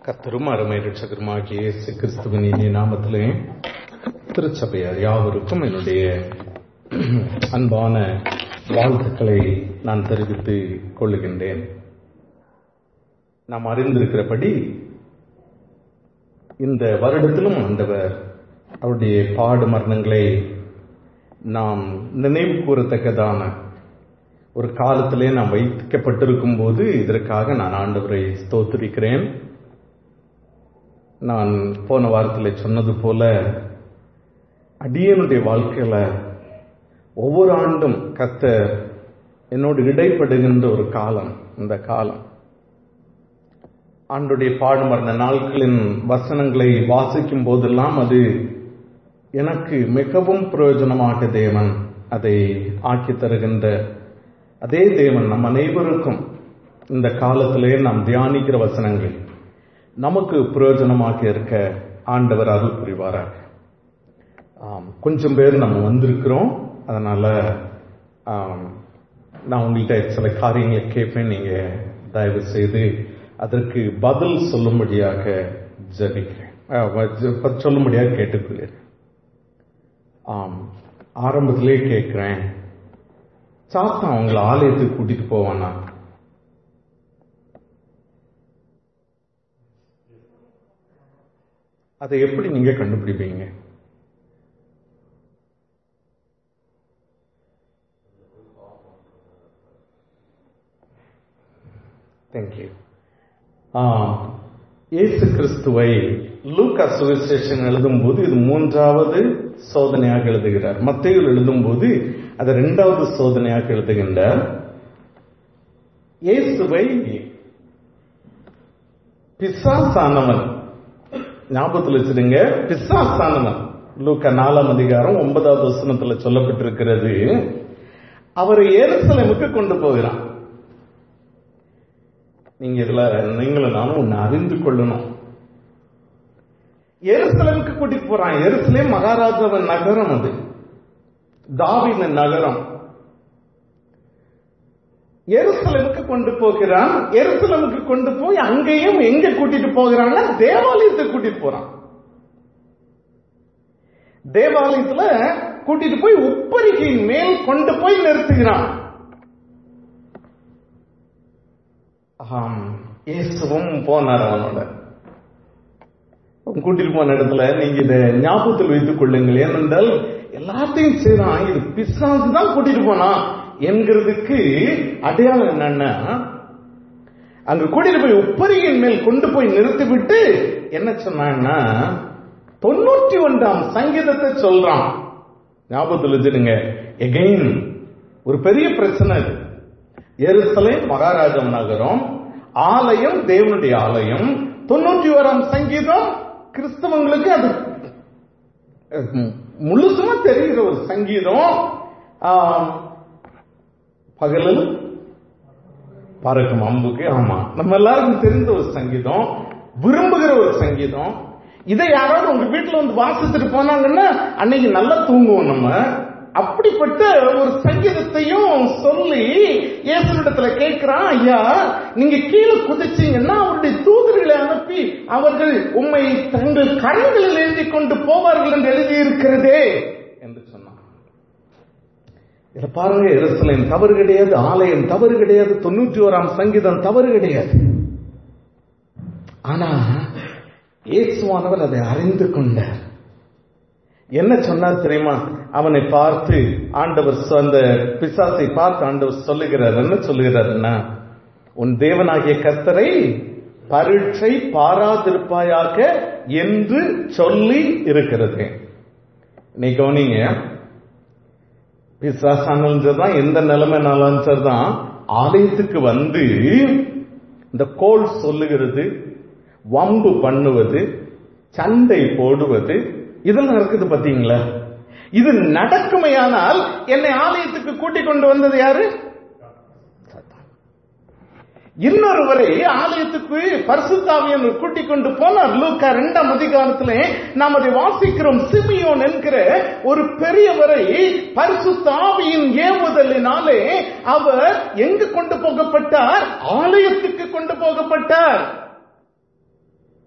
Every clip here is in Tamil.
கத்தரும் அருமை ரட்சகருமாகிய இயேசு கிறிஸ்துவின் இனிய நாமத்திலே திருச்சபையார் யாவருக்கும் என்னுடைய அன்பான வாழ்த்துக்களை நான் தெரிவித்துக் கொள்ளுகின்றேன் நாம் அறிந்திருக்கிறபடி இந்த வருடத்திலும் ஆண்டவர் அவருடைய பாடு மரணங்களை நாம் நினைவு கூறத்தக்கதான ஒரு காலத்திலே நாம் வைக்கப்பட்டிருக்கும் போது இதற்காக நான் ஆண்டவரை ஸ்தோத்திரிக்கிறேன் நான் போன வாரத்தில் சொன்னது போல அடியனுடைய வாழ்க்கையில ஒவ்வொரு ஆண்டும் கத்த என்னோடு இடைப்படுகின்ற ஒரு காலம் இந்த காலம் ஆண்டுடைய பாடுமரண நாட்களின் வசனங்களை வாசிக்கும் போதெல்லாம் அது எனக்கு மிகவும் பிரயோஜனமாக தேவன் அதை ஆக்கி தருகின்ற அதே தேவன் நம் அனைவருக்கும் இந்த காலத்திலே நாம் தியானிக்கிற வசனங்கள் நமக்கு பிரயோஜனமாக இருக்க ஆண்டவர் அருள் புரிவாராக கொஞ்சம் பேர் நம்ம வந்திருக்கிறோம் அதனால நான் உங்கள்கிட்ட சில காரியங்களை கேட்பேன் நீங்க தயவு செய்து அதற்கு பதில் சொல்லும்படியாக ஜபிக்கிறேன் சொல்லும்படியாக கேட்டுக்கொள்கிறேன் ஆம் ஆரம்பத்திலே கேட்கிறேன் சாத்தா அவங்களை ஆலயத்துக்கு கூட்டிட்டு போவானா அதை எப்படி நீங்க கண்டுபிடிப்பீங்க தேங்க்யூ இயேசு கிறிஸ்துவை லூக்கா சுவிசேஷன் எழுதும் போது இது மூன்றாவது சோதனையாக எழுதுகிறார் மத்தையில் எழுதும் போது அது இரண்டாவது சோதனையாக எழுதுகின்றார் இயேசுவை பிசாசானவன் ஞாபகத்தில் வச்சிருங்க பிசாசானவன் லூக்கா நாலாம் அதிகாரம் ஒன்பதாவது வசனத்துல சொல்லப்பட்டிருக்கிறது அவரை ஏருசலேமுக்கு கொண்டு போகிறான் நீங்க இதுல நீங்களும் நானும் ஒன்னு அறிந்து கொள்ளணும் எருசலேமுக்கு கூட்டிட்டு போறான் எருசலேம் மகாராஜாவின் நகரம் அது தாவின நகரம் எருசலேமுக்கு கொண்டு போகிறான் எருசலேமுக்கு கொண்டு போய் அங்கேயும் எங்க கூட்டிட்டு போகிறான்னா தேவாலயத்துக்கு கூட்டிட்டு போறான் தேவாலயத்துல கூட்டிட்டு போய் உப்பரிகையின் மேல் கொண்டு போய் நிறுத்துகிறான் ஆம் இயேசுவும் போனார் அவனோட கூட்டிட்டு போன இடத்துல நீங்க இதை ஞாபகத்தில் வைத்துக் கொள்ளுங்கள் ஏனென்றால் எல்லாத்தையும் செய்யறான் இது பிசாசு தான் கூட்டிட்டு போனான் என்கிறதுக்கு அடையாளம் என்னன்னா அங்க கூட்டிட்டு போய் உப்பரியின் மேல் கொண்டு போய் நிறுத்திவிட்டு என்ன சொன்னான்னா தொண்ணூற்றி ஒன்றாம் சங்கீதத்தை சொல்றான் ஞாபகத்தில் வச்சிருங்க எகைன் ஒரு பெரிய பிரச்சனை இது எருசலை மகாராஜா நகரம் ஆலயம் தேவனுடைய ஆலயம் தொண்ணூற்றி ஓராம் சங்கீதம் கிறிஸ்தவங்களுக்கு அது முழுசுமா தெரிகிற ஒரு சங்கீதம் பகலில் பறக்கும் அம்புக்கு ஆமா நம்ம எல்லாருக்கும் தெரிந்த ஒரு சங்கீதம் விரும்புகிற ஒரு சங்கீதம் இதை யாராவது உங்க வீட்டுல வந்து வாசித்துட்டு போனாங்கன்னா அன்னைக்கு நல்லா தூங்குவோம் நம்ம அப்படிப்பட்ட ஒரு சங்கீதத்தையும் சொல்லி இயேசுனிடத்துல கேட்கிறான் ஐயா நீங்க கீழே குதிச்சீங்கன்னா அவருடைய தூதர்களை அனுப்பி அவர்கள் உண்மை தங்கள் கரங்களில் எழுதி கொண்டு போவார்கள் என்று எழுதியிருக்கிறதே என்று சொன்னான் இதை பாருங்க எருசலேம் தவறு கிடையாது ஆலயம் தவறு கிடையாது தொண்ணூற்றி ஓராம் சங்கீதம் தவறு கிடையாது ஆனா இயேசுவானவர் அதை அறிந்து கொண்டார் என்ன சொன்னார் தெரியுமா அவனை பார்த்து ஆண்டவர் அந்த பிசாசை பார்த்து ஆண்டவர் சொல்லுகிறார் என்ன சொல்லுகிறார்னா உன் தேவனாகிய கத்தரை பரீட்சை பாராதிருப்பாயாக என்று சொல்லி இருக்கிறது நீ கவனிங்க பிசாசானாலும் சரிதான் எந்த நிலைமைனாலும் சரிதான் ஆலயத்துக்கு வந்து இந்த கோல் சொல்லுகிறது வம்பு பண்ணுவது சண்டை போடுவது இதெல்லாம் இருக்குது பாத்தீங்களா இது நடக்குமையானால் என்னை ஆலயத்துக்கு கூட்டிக் கொண்டு வந்தது யாரு இன்னொருவரை ஆலயத்துக்கு பரிசுத்தாவியன் கூட்டிக் கொண்டு போனார் லூக்கா இரண்டாம் அதிகாரத்திலே நாம் அதை வாசிக்கிறோம் சிமியோன் என்கிற ஒரு பெரியவரை பரிசுத்தாவியின் ஏவுதலினாலே அவர் எங்கு கொண்டு போகப்பட்டார் ஆலயத்துக்கு கொண்டு போகப்பட்டார்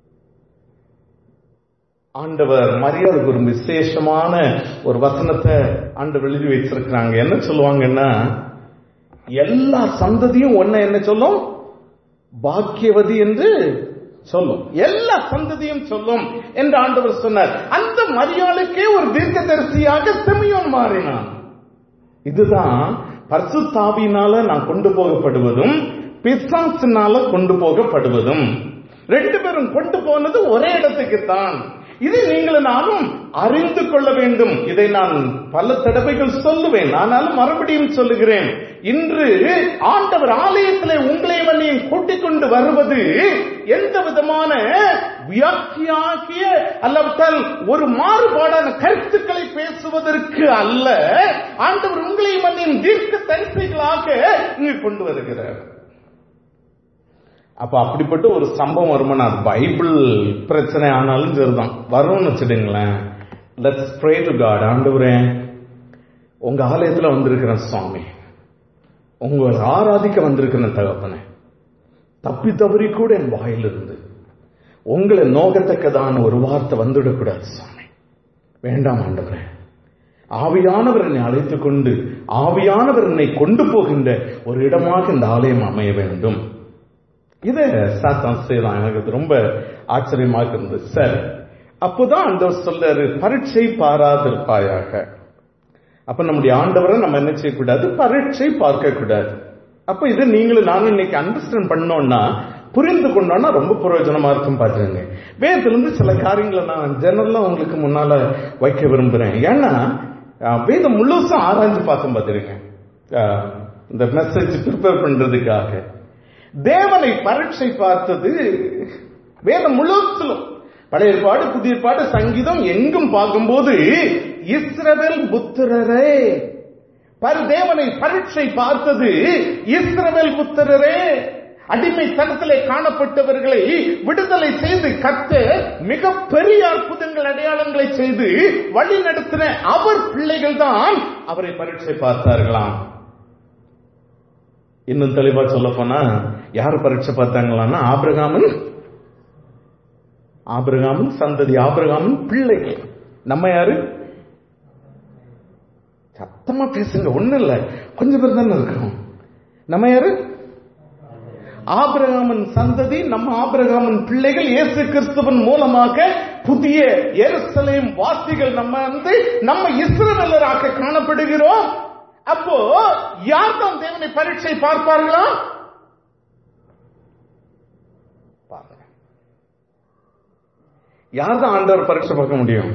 ஆண்டவர் மரியாதைக்கு ஒரு விசேஷமான ஒரு வசனத்தை ஆண்டவர் எழுதி வச்சிருக்கிறாங்க என்ன சொல்லுவாங்கன்னா எல்லா சந்ததியும் ஒன்ன என்ன சொல்லும் பாக்கியவதி என்று சொல்லும் எல்லா சந்ததியும் சொல்லும் என்று ஆண்டவர் சொன்னார் அந்த மரியாளுக்கே ஒரு தீர்க்கதரிசியாக செமியோன் மாறினான் இதுதான் பர்சுத்தாவினால நான் கொண்டு போகப்படுவதும் பிசாசினால கொண்டு போகப்படுவதும் ரெண்டு பேரும் கொண்டு போனது ஒரே இடத்துக்கு தான் இதை நீங்கள் நானும் அறிந்து கொள்ள வேண்டும் இதை நான் பல தடவைகள் சொல்லுவேன் ஆனாலும் மறுபடியும் சொல்லுகிறேன் இன்று ஆண்டவர் ஆலயத்திலே உங்களையும் என்னையும் கூட்டிக் கொண்டு வருவது எந்த விதமான வியாக்கியாகிய அல்லவிட்டால் ஒரு மாறுபாடான கருத்துக்களை பேசுவதற்கு அல்ல ஆண்டவர் உங்களையும் என்னையும் தீர்க்க தரிசைகளாக இங்கு கொண்டு வருகிறார் அப்ப அப்படிப்பட்ட ஒரு சம்பவம் வருமானா அது பைபிள் பிரச்சனை ஆனாலும் சரிதான் வரும்னு வச்சுடுங்களேன் லெட்ஸ் ப்ரே டு காட் ஆண்டவரே உங்க ஆலயத்துல வந்திருக்கிறேன் சுவாமி உங்களை ஆராதிக்க வந்திருக்கிறேன் தகப்பனே தப்பி தவறி கூட என் வாயிலிருந்து உங்களை நோகத்தக்கதான ஒரு வார்த்தை வந்துவிடக்கூடாது சுவாமி வேண்டாம் ஆண்டவரே ஆவியானவர் என்னை அழைத்துக் கொண்டு ஆவியானவர் என்னை கொண்டு போகின்ற ஒரு இடமாக இந்த ஆலயம் அமைய வேண்டும் இதை சாத்தான் செய்யலாம் எனக்கு அது ரொம்ப ஆச்சரியமாக இருந்தது சரி அப்போதான் ஆண்டவர் சொல்றாரு பரீட்சை பாராதிருப்பாயாக அப்ப நம்முடைய ஆண்டவரை நம்ம என்ன செய்யக்கூடாது பரீட்சை பார்க்க கூடாது அப்ப இதை நீங்களும் நானும் இன்னைக்கு அண்டர்ஸ்டாண்ட் பண்ணோம்னா புரிந்து கொண்டோம்னா ரொம்ப பிரயோஜனமா இருக்கும் பாத்துருங்க வேதத்துல இருந்து சில காரியங்களை நான் ஜெனரலா உங்களுக்கு முன்னால வைக்க விரும்புறேன் ஏன்னா வேதம் முழுசும் ஆராய்ஞ்சு பார்த்தோம் பாத்துருங்க இந்த மெசேஜ் ப்ரிப்பேர் பண்றதுக்காக தேவனை பரீட்சை பார்த்தது வேதம் முழுவதிலும் பழைய ஏற்பாடு புதிய ஏற்பாடு சங்கீதம் எங்கும் பார்க்கும்போது இஸ்ரவேல் புத்திரரே பர் தேவனை பரீட்சை பார்த்தது இஸ்ரவேல் புத்திரரே அடிமைத்தனத்திலே காணப்பட்டவர்களை விடுதலை செய்து கத்த மிக பெரிய அற்புதங்கள் அடையாளங்களை செய்து வழி நடத்தின அவர் பிள்ளைகள் தான் அவரை பரீட்சை பார்த்தார்களாம் இன்னும் தெளிவா சொல்ல போனா யார் பரீட்சை பார்த்தாங்களான்னா ஆபிரகாமன் ஆபிரகாமன் சந்ததி ஆபிரகாமன் பிள்ளைகள் நம்ம யாரு சத்தமா பேசுங்க ஒண்ணு இல்ல கொஞ்சம் பேர் தானே இருக்கோம் நம்ம யாரு ஆபிரகாமன் சந்ததி நம்ம ஆபிரகாமன் பிள்ளைகள் இயேசு கிறிஸ்துவன் மூலமாக புதிய எருசலேம் வாசிகள் நம்ம வந்து நம்ம இஸ்ரவேலராக காணப்படுகிறோம் அப்போ யார் தான் தேவனை பரீட்சை பார்ப்பார்களா பாருங்க யார் தான் ஆண்டவர் பரீட்சை பார்க்க முடியும்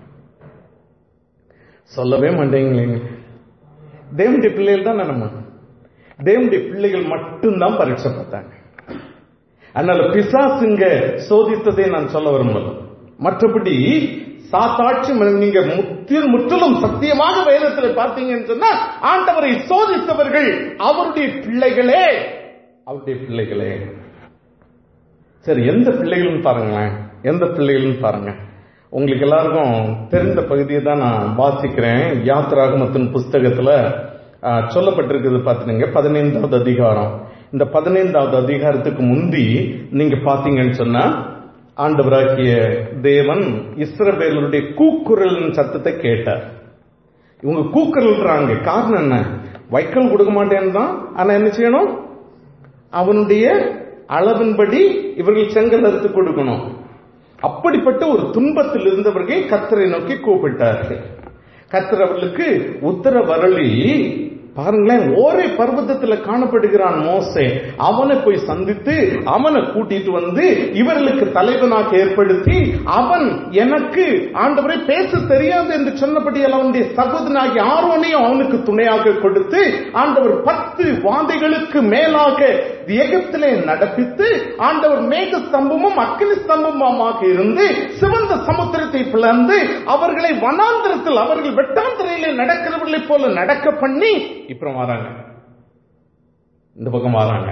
சொல்லவே மாட்டேங்களேங்க தேவனுடைய பிள்ளைகள் தான் நம்ம தேவனுடைய பிள்ளைகள் மட்டும்தான் பரீட்சை பார்த்தாங்க அதனால பிசாசுங்க சோதித்ததை நான் சொல்ல விரும்பல மற்றபடி சாத்தாட்சி நீங்க முற்றிலும் முற்றிலும் சத்தியமாக வேதத்தில் பார்த்தீங்கன்னு சொன்னா ஆண்டவரை சோதித்தவர்கள் அவருடைய பிள்ளைகளே அவருடைய பிள்ளைகளே சரி எந்த பிள்ளைகள்னு பாருங்களேன் எந்த பிள்ளைகள்னு பாருங்க உங்களுக்கு எல்லாருக்கும் தெரிந்த பகுதியை தான் நான் வாசிக்கிறேன் யாத்திராகமத்தின் புஸ்தகத்துல சொல்லப்பட்டிருக்கிறது பார்த்துங்க பதினைந்தாவது அதிகாரம் இந்த பதினைந்தாவது அதிகாரத்துக்கு முந்தி நீங்க பாத்தீங்கன்னு சொன்னா ஆண்டவராகிய தேவன் இஸ்ரவேலருடைய கூக்குரல் சத்தத்தை கேட்டார் இவங்க கூக்குரல்றாங்க காரணம் என்ன வைக்கல் கொடுக்க மாட்டேன்னு தான் ஆனா என்ன செய்யணும் அவனுடைய அளவின்படி இவர்கள் செங்கல் அறுத்து கொடுக்கணும் அப்படிப்பட்ட ஒரு துன்பத்தில் இருந்தவர்கள் கத்தரை நோக்கி கூப்பிட்டார்கள் கத்தர் அவர்களுக்கு உத்தரவரளி பாருங்களேன் ஒரே பர்வத்தத்துல காணப்படுகிறான் மோசே அவனை போய் சந்தித்து அவனை கூட்டிட்டு வந்து இவர்களுக்கு தலைவனாக ஏற்படுத்தி அவன் எனக்கு ஆண்டவரை பேச தெரியாது என்று சொன்னபடியால் அவனுடைய சகோதரனாகி ஆர்வனையும் அவனுக்கு துணையாக கொடுத்து ஆண்டவர் பத்து வாதைகளுக்கு மேலாக எகத்திலே நடப்பித்து ஆண்டவர் மேக ஸ்தம்பமும் அக்னி ஸ்தம்பமுமாக இருந்து சிவந்த சமுத்திரத்தை பிளந்து அவர்களை வனாந்திரத்தில் அவர்கள் வெட்டாந்திரையிலே நடக்கிறவர்களை போல நடக்க பண்ணி இப்பறம் வராங்க இந்த பக்கம் வராங்க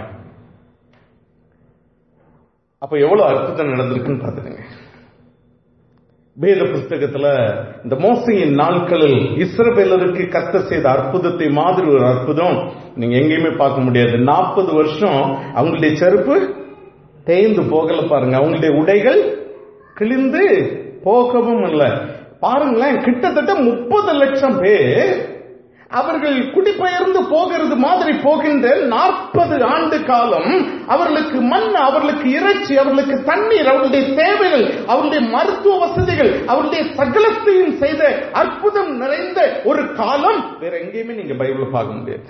அப்ப எவ்வளவு அற்புதம் நடந்திருக்குன்னு பாத்துடுங்க வேத புஸ்தகத்துல இந்த மோசையின் நாட்களில் இஸ்ரவேலருக்கு கத்த செய்த அற்புதத்தை மாதிரி ஒரு அற்புதம் நீங்க எங்கேயுமே பார்க்க முடியாது நாற்பது வருஷம் அவங்களுடைய செருப்பு தேய்ந்து போகல பாருங்க அவங்களுடைய உடைகள் கிழிந்து போகவும் இல்லை பாருங்களேன் கிட்டத்தட்ட முப்பது லட்சம் பேர் அவர்கள் குடிபெயர்ந்து போகிறது மாதிரி போகின்ற நாற்பது ஆண்டு காலம் அவர்களுக்கு மண் அவர்களுக்கு இறைச்சி அவர்களுக்கு தண்ணீர் அவர்களுடைய தேவைகள் அவருடைய மருத்துவ வசதிகள் அவருடைய சகலத்தையும் செய்த அற்புதம் நிறைந்த ஒரு காலம் வேற எங்கேயுமே நீங்க பைபிள் பார்க்க முடியாது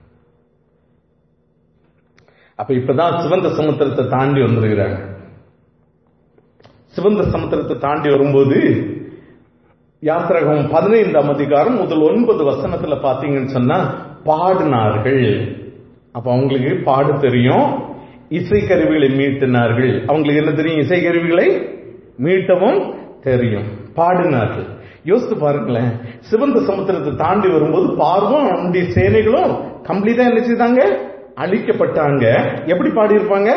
அப்ப இப்பதான் சிவந்த சமுத்திரத்தை தாண்டி வந்திருக்கிறாங்க சிவந்த சமுத்திரத்தை தாண்டி வரும்போது யாத்திரகம் பதினைந்தாம் அதிகாரம் முதல் ஒன்பது வசனத்துல பாத்தீங்கன்னு சொன்னா பாடினார்கள் அப்ப அவங்களுக்கு பாடு தெரியும் இசைக்கருவிகளை மீட்டினார்கள் அவங்களுக்கு என்ன தெரியும் இசைக்கருவிகளை மீட்டவும் தெரியும் பாடினார்கள் யோசித்து பாருங்களேன் சிவந்த சமுத்திரத்தை தாண்டி வரும்போது பார்வோம் அவனுடைய சேனைகளும் கம்ப்ளீட்டா என்ன செய்தாங்க அழிக்கப்பட்டாங்க எப்படி பாடியிருப்பாங்க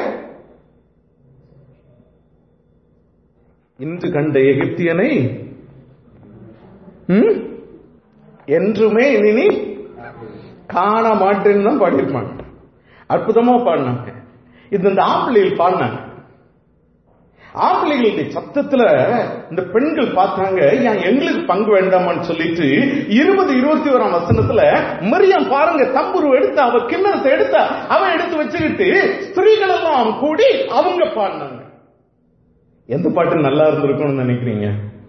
இன்று கண்ட எகிப்தியனை ம்? என்றுமே இனி காண மாட்டேன்னு தான் பாடியிருப்பாங்க அற்புதமா பாடினாங்க இது இந்த ஆப்பிள்ளைகள் பாடினாங்க ஆப்பிள்ளைகளுடைய சத்தத்துல இந்த பெண்கள் பார்த்தாங்க ஏன் எங்களுக்கு பங்கு வேண்டாமான்னு சொல்லிட்டு இருபது இருபத்தி ஓராம் வசனத்துல மரியம் பாருங்க தம்புரு எடுத்தா அவ கிண்ணத்தை எடுத்தா அவ எடுத்து வச்சுக்கிட்டு ஸ்திரீகள் எல்லாம் கூடி அவங்க பாடினாங்க எந்த பாட்டு நல்லா இருந்திருக்கும்னு நினைக்கிறீங்க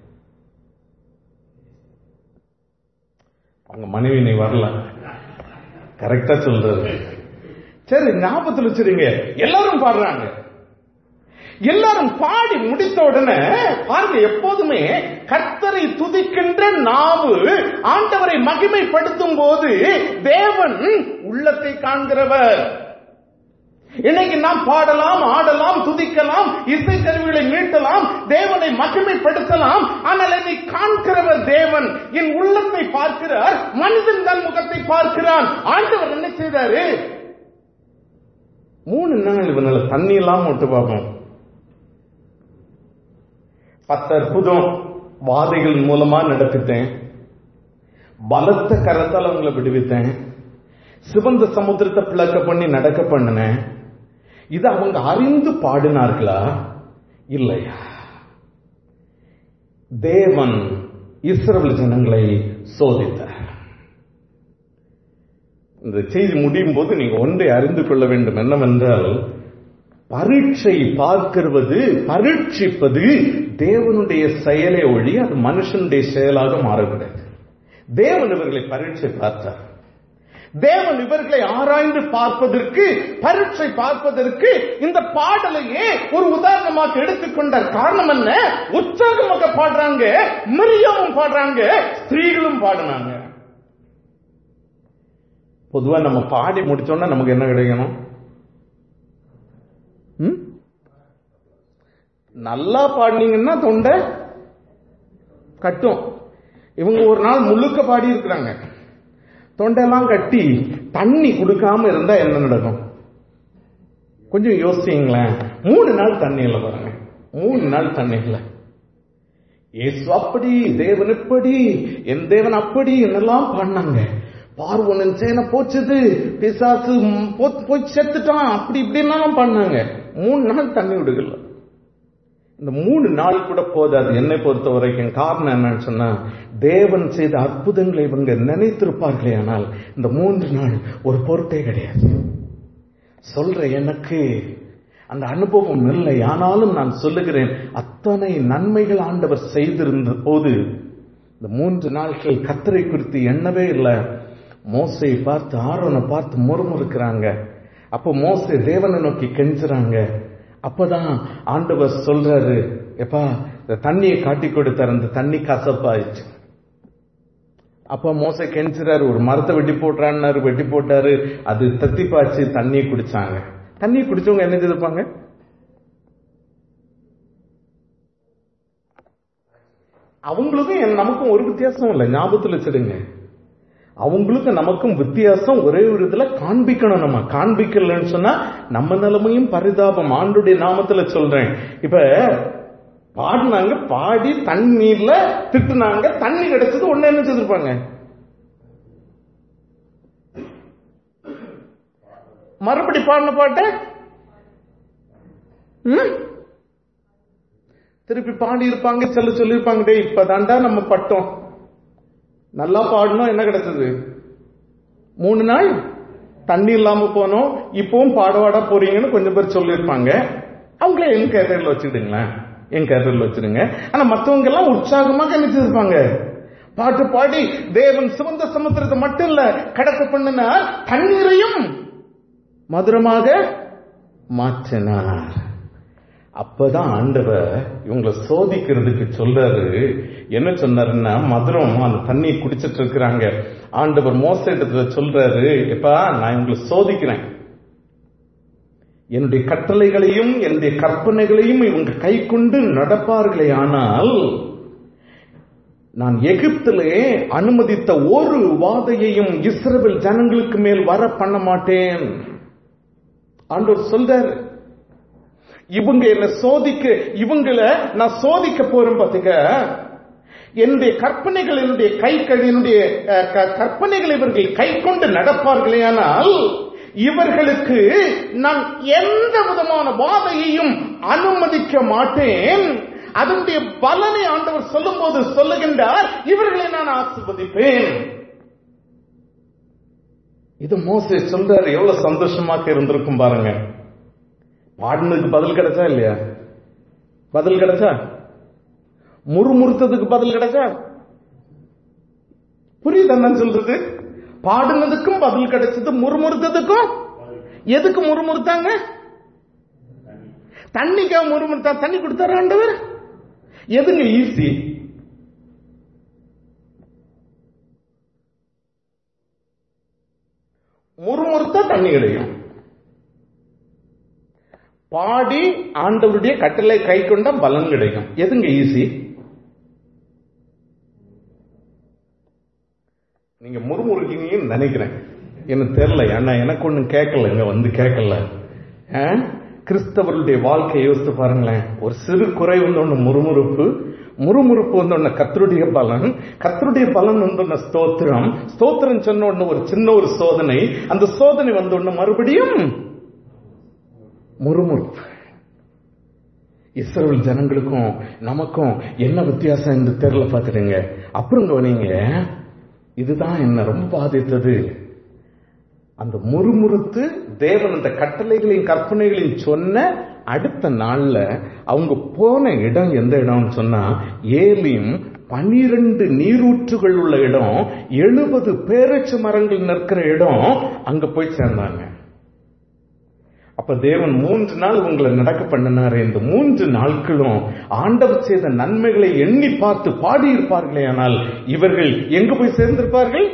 அவங்க மனைவி நீ வரல கரெக்டா சொல்றது சரி ஞாபகத்தில் வச்சிருங்க எல்லாரும் பாடுறாங்க எல்லாரும் பாடி முடித்த உடனே பாருங்க எப்போதுமே கர்த்தரை துதிக்கின்ற நாவு ஆண்டவரை மகிமைப்படுத்தும் போது தேவன் உள்ளத்தை காண்கிறவர் இன்னைக்கு நாம் பாடலாம் ஆடலாம் துதிக்கலாம் இசை கருவிகளை மீட்டலாம் தேவனை மகிமைப்படுத்தலாம் ஆனால் என்னை காண்கிறவர் தேவன் என் உள்ளத்தை பார்க்கிறார் மனிதன் தன் முகத்தை பார்க்கிறான் ஆண்டவர் என்ன செய்தாரு மூணு நாள் இவனால தண்ணி இல்லாம விட்டு பார்ப்போம் பத்து அற்புதம் வாதைகள் மூலமா நடத்திட்டேன் பலத்த கரத்தால் அவங்களை விடுவித்தேன் சிவந்த சமுத்திரத்தை பிளக்க பண்ணி நடக்க பண்ணினேன் இது அவங்க அறிந்து பாடினார்களா இல்லையா தேவன் இஸ்ரவேல் ஜனங்களை சோதித்தார் இந்த செய்தி முடியும் போது நீங்க ஒன்றை அறிந்து கொள்ள வேண்டும் என்னவென்றால் பரீட்சை பார்க்கிறது பரீட்சிப்பது தேவனுடைய செயலை ஒழி அது மனுஷனுடைய செயலாக மாறக்கூடாது தேவன் இவர்களை பரீட்சை பார்த்தார் தேவன் இவர்களை ஆராய்ந்து பார்ப்பதற்கு பரீட்சை பார்ப்பதற்கு இந்த பாடலையே ஒரு உதாரணமாக எடுத்துக்கொண்டார் காரணம் என்ன உற்சாகமாக பாடுறாங்க மிரியாவும் பாடுறாங்க ஸ்திரீகளும் பாடினாங்க பொதுவா நம்ம பாடி முடிச்சோன்னா நமக்கு என்ன கிடைக்கணும் ம்? நல்லா பாடினீங்கன்னா தொண்டை கட்டும் இவங்க ஒரு நாள் முழுக்க பாடி இருக்கிறாங்க தொண்டையெல்லாம் கட்டி தண்ணி கொடுக்காம இருந்தா என்ன நடக்கும் கொஞ்சம் யோசிங்களேன் மூணு நாள் தண்ணி இல்லை பாருங்க மூணு நாள் தண்ணி இல்லை இயேசு அப்படி தேவன் இப்படி என் தேவன் அப்படி என்னெல்லாம் பண்ணாங்க பார்வனன் சேனை போச்சுது பிசாசு ம், போ- போய் செத்துட்டான் அப்படி இப்படின்னாலும் பண்ணாங்க மூணு நாள் தண்ணி விடுகல இந்த மூணு நாள் கூட போதாது என்னை பொறுத்த வரைக்கும் காரணம் என்னன்னு சொன்னா தேவன் செய்த அற்புதங்களை இவங்க நினைத்திருப்பார்களே ஆனால் இந்த மூன்று நாள் ஒரு பொருட்டே கிடையாது சொல்ற எனக்கு அந்த அனுபவம் இல்லை ஆனாலும் நான் சொல்லுகிறேன் அத்தனை நன்மைகள் ஆண்டவர் செய்திருந்த போது இந்த மூன்று நாட்கள் கத்தரை குறித்து எண்ணவே இல்லை மோசை பார்த்து ஆரோனை பார்த்து முறுமுறுக்கிறாங்க அப்போ மோசே தேவனை நோக்கி கெஞ்சுறாங்க அப்பதான் ஆண்டவர் சொல்றாரு எப்பா இந்த தண்ணியை காட்டி கொடுத்தார் அந்த தண்ணி கசப்பாயிடுச்சு அப்ப மோச கெஞ்சுறாரு ஒரு மரத்தை வெட்டி போட்டுறான்னாரு வெட்டி போட்டாரு அது தத்திப்பாச்சு தண்ணியை குடிச்சாங்க தண்ணியை குடிச்சவங்க என்ன செய்திருப்பாங்க அவங்களுக்கும் என் நமக்கும் ஒரு வித்தியாசம் இல்லை ஞாபகத்தில் வச்சிடுங்க அவங்களுக்கும் நமக்கும் வித்தியாசம் ஒரே ஒரு இதுல காண்பிக்கணும் நம்ம காண்பிக்கலன்னு சொன்னா நம்ம நிலைமையும் பரிதாபம் ஆண்டுடைய நாமத்துல சொல்றேன் இப்ப பாடினாங்க பாடி தண்ணீர்ல திட்டுனாங்க தண்ணி கிடைச்சது ஒண்ணு என்ன செய்திருப்பாங்க மறுபடி பாடின பாட்ட ம்? திருப்பி பாடி இருப்பாங்க சொல்ல சொல்லியிருப்பாங்க டேய் இப்பதான்டா நம்ம பட்டோம் நல்லா பாடணும் என்ன கிடைச்சது மூணு நாள் தண்ணி இல்லாம போனோம் இப்பவும் பாடவாடா போறீங்கன்னு கொஞ்சம் பேர் சொல்லியிருப்பாங்க அவங்கள என் கேட்டரில் வச்சுடுங்களேன் என் கேட்டரில் வச்சிடுங்க ஆனா மத்தவங்க எல்லாம் உற்சாகமாக நினைச்சிருப்பாங்க பாட்டு பாடி தேவன் சிவந்த சமுத்திரத்தை மட்டும் இல்ல கடக்க பண்ணினா தண்ணீரையும் மதுரமாக மாற்றினார் அப்பதான் ஆண்டவர் இவங்களை சோதிக்கிறதுக்கு சொல்றாரு என்ன சொன்னாருன்னா மதுரம் அந்த தண்ணியை குடிச்சிட்டு இருக்கிறாங்க ஆண்டவர் மோசத்துல சொல்றாரு எப்பா நான் இவங்களை சோதிக்கிறேன் என்னுடைய கட்டளைகளையும் என்னுடைய கற்பனைகளையும் இவங்க கை கொண்டு நடப்பார்களே ஆனால் நான் எகிப்திலே அனுமதித்த ஒரு வாதையையும் இஸ்ரவேல் ஜனங்களுக்கு மேல் வர பண்ண மாட்டேன் ஆண்டவர் சொல்றாரு இவங்க என்ன சோதிக்க இவங்கள நான் சோதிக்க போறேன் பாத்துக்க என்னுடைய கற்பனைகள் என்னுடைய கை என்னுடைய அஹ், க- கற்பனைகள் இவர்கள் கை கொண்டு நடப்பார்களே ஆனால் இவர்களுக்கு நான் எந்த விதமான வாதையையும் அனுமதிக்க மாட்டேன் அதனுடைய பலனை ஆண்டவர் சொல்லும்போது சொல்லுகின்றார் இவர்களை நான் ஆசிர்வதிப்பேன் இது மோசே சொல்றாரு எவ்வளவு சந்தோஷமாக இருந்திருக்கும் பாருங்க பாடினதுக்கு பதில் கிடைச்சா இல்லையா பதில் கிடைச்சா முறுமுறுத்ததுக்கு பதில் கிடைச்சா புரியுது என்ன சொல்றது பாடுனதுக்கும் பதில் கிடைச்சது முறுமுறுத்ததுக்கும் எதுக்கு முறுமுறுத்தாங்க தண்ணிக்கா முறுமுறுத்தா தண்ணி கொடுத்தாரு ஆண்டவர் எதுங்க ஈஸி முறுமுறுத்தா தண்ணி கிடைக்கும் பாடி ஆண்டவருடைய கட்டளை கை கொண்டா பலன் கிடைக்கும் எதுங்க ஈஸி நீங்க முறுமுறுக்கீங்கன்னு நினைக்கிறேன் எனக்கு தெரியல ஏன்னா எனக்கு ஒண்ணு கேட்கல இங்க வந்து கேட்கல ஆ? கிறிஸ்தவர்களுடைய வாழ்க்கையை யோசித்து பாருங்களேன் ஒரு சிறு குறை வந்து ஒண்ணு முறுமுறுப்பு முறுமுறுப்பு வந்து ஒண்ணு கத்தருடைய பலன் கத்தருடைய பலன் வந்து ஒண்ணு ஸ்தோத்திரம் ஸ்தோத்திரம் சொன்ன உடனே ஒரு சின்ன ஒரு சோதனை அந்த சோதனை வந்து ஒண்ணு மறுபடியும் முறுமுறுப்பு இஸ்ரேல் ஜனங்களுக்கும் நமக்கும் என்ன வித்தியாசம் இந்த தெருல பாத்துருங்க அப்புறம் கவனிங்க இதுதான் என்ன ரொம்ப பாதித்தது அந்த முறுமுறுத்து தேவன் அந்த கட்டளைகளையும் கற்பனைகளையும் சொன்ன அடுத்த நாள்ல அவங்க போன இடம் எந்த இடம்னு சொன்னா ஏலியும் பனிரெண்டு நீரூற்றுகள் உள்ள இடம் எழுபது பேரச்சு மரங்கள் நிற்கிற இடம் அங்க போய் சேர்ந்தாங்க அப்ப தேவன் மூன்று நாள் உங்களை நடக்க பண்ணினாரு இந்த மூன்று நாட்களும் ஆண்டவர் செய்த நன்மைகளை எண்ணி பார்த்து பாடியிருப்பார்களே ஆனால் இவர்கள் எங்க போய் சேர்ந்திருப்பார்கள்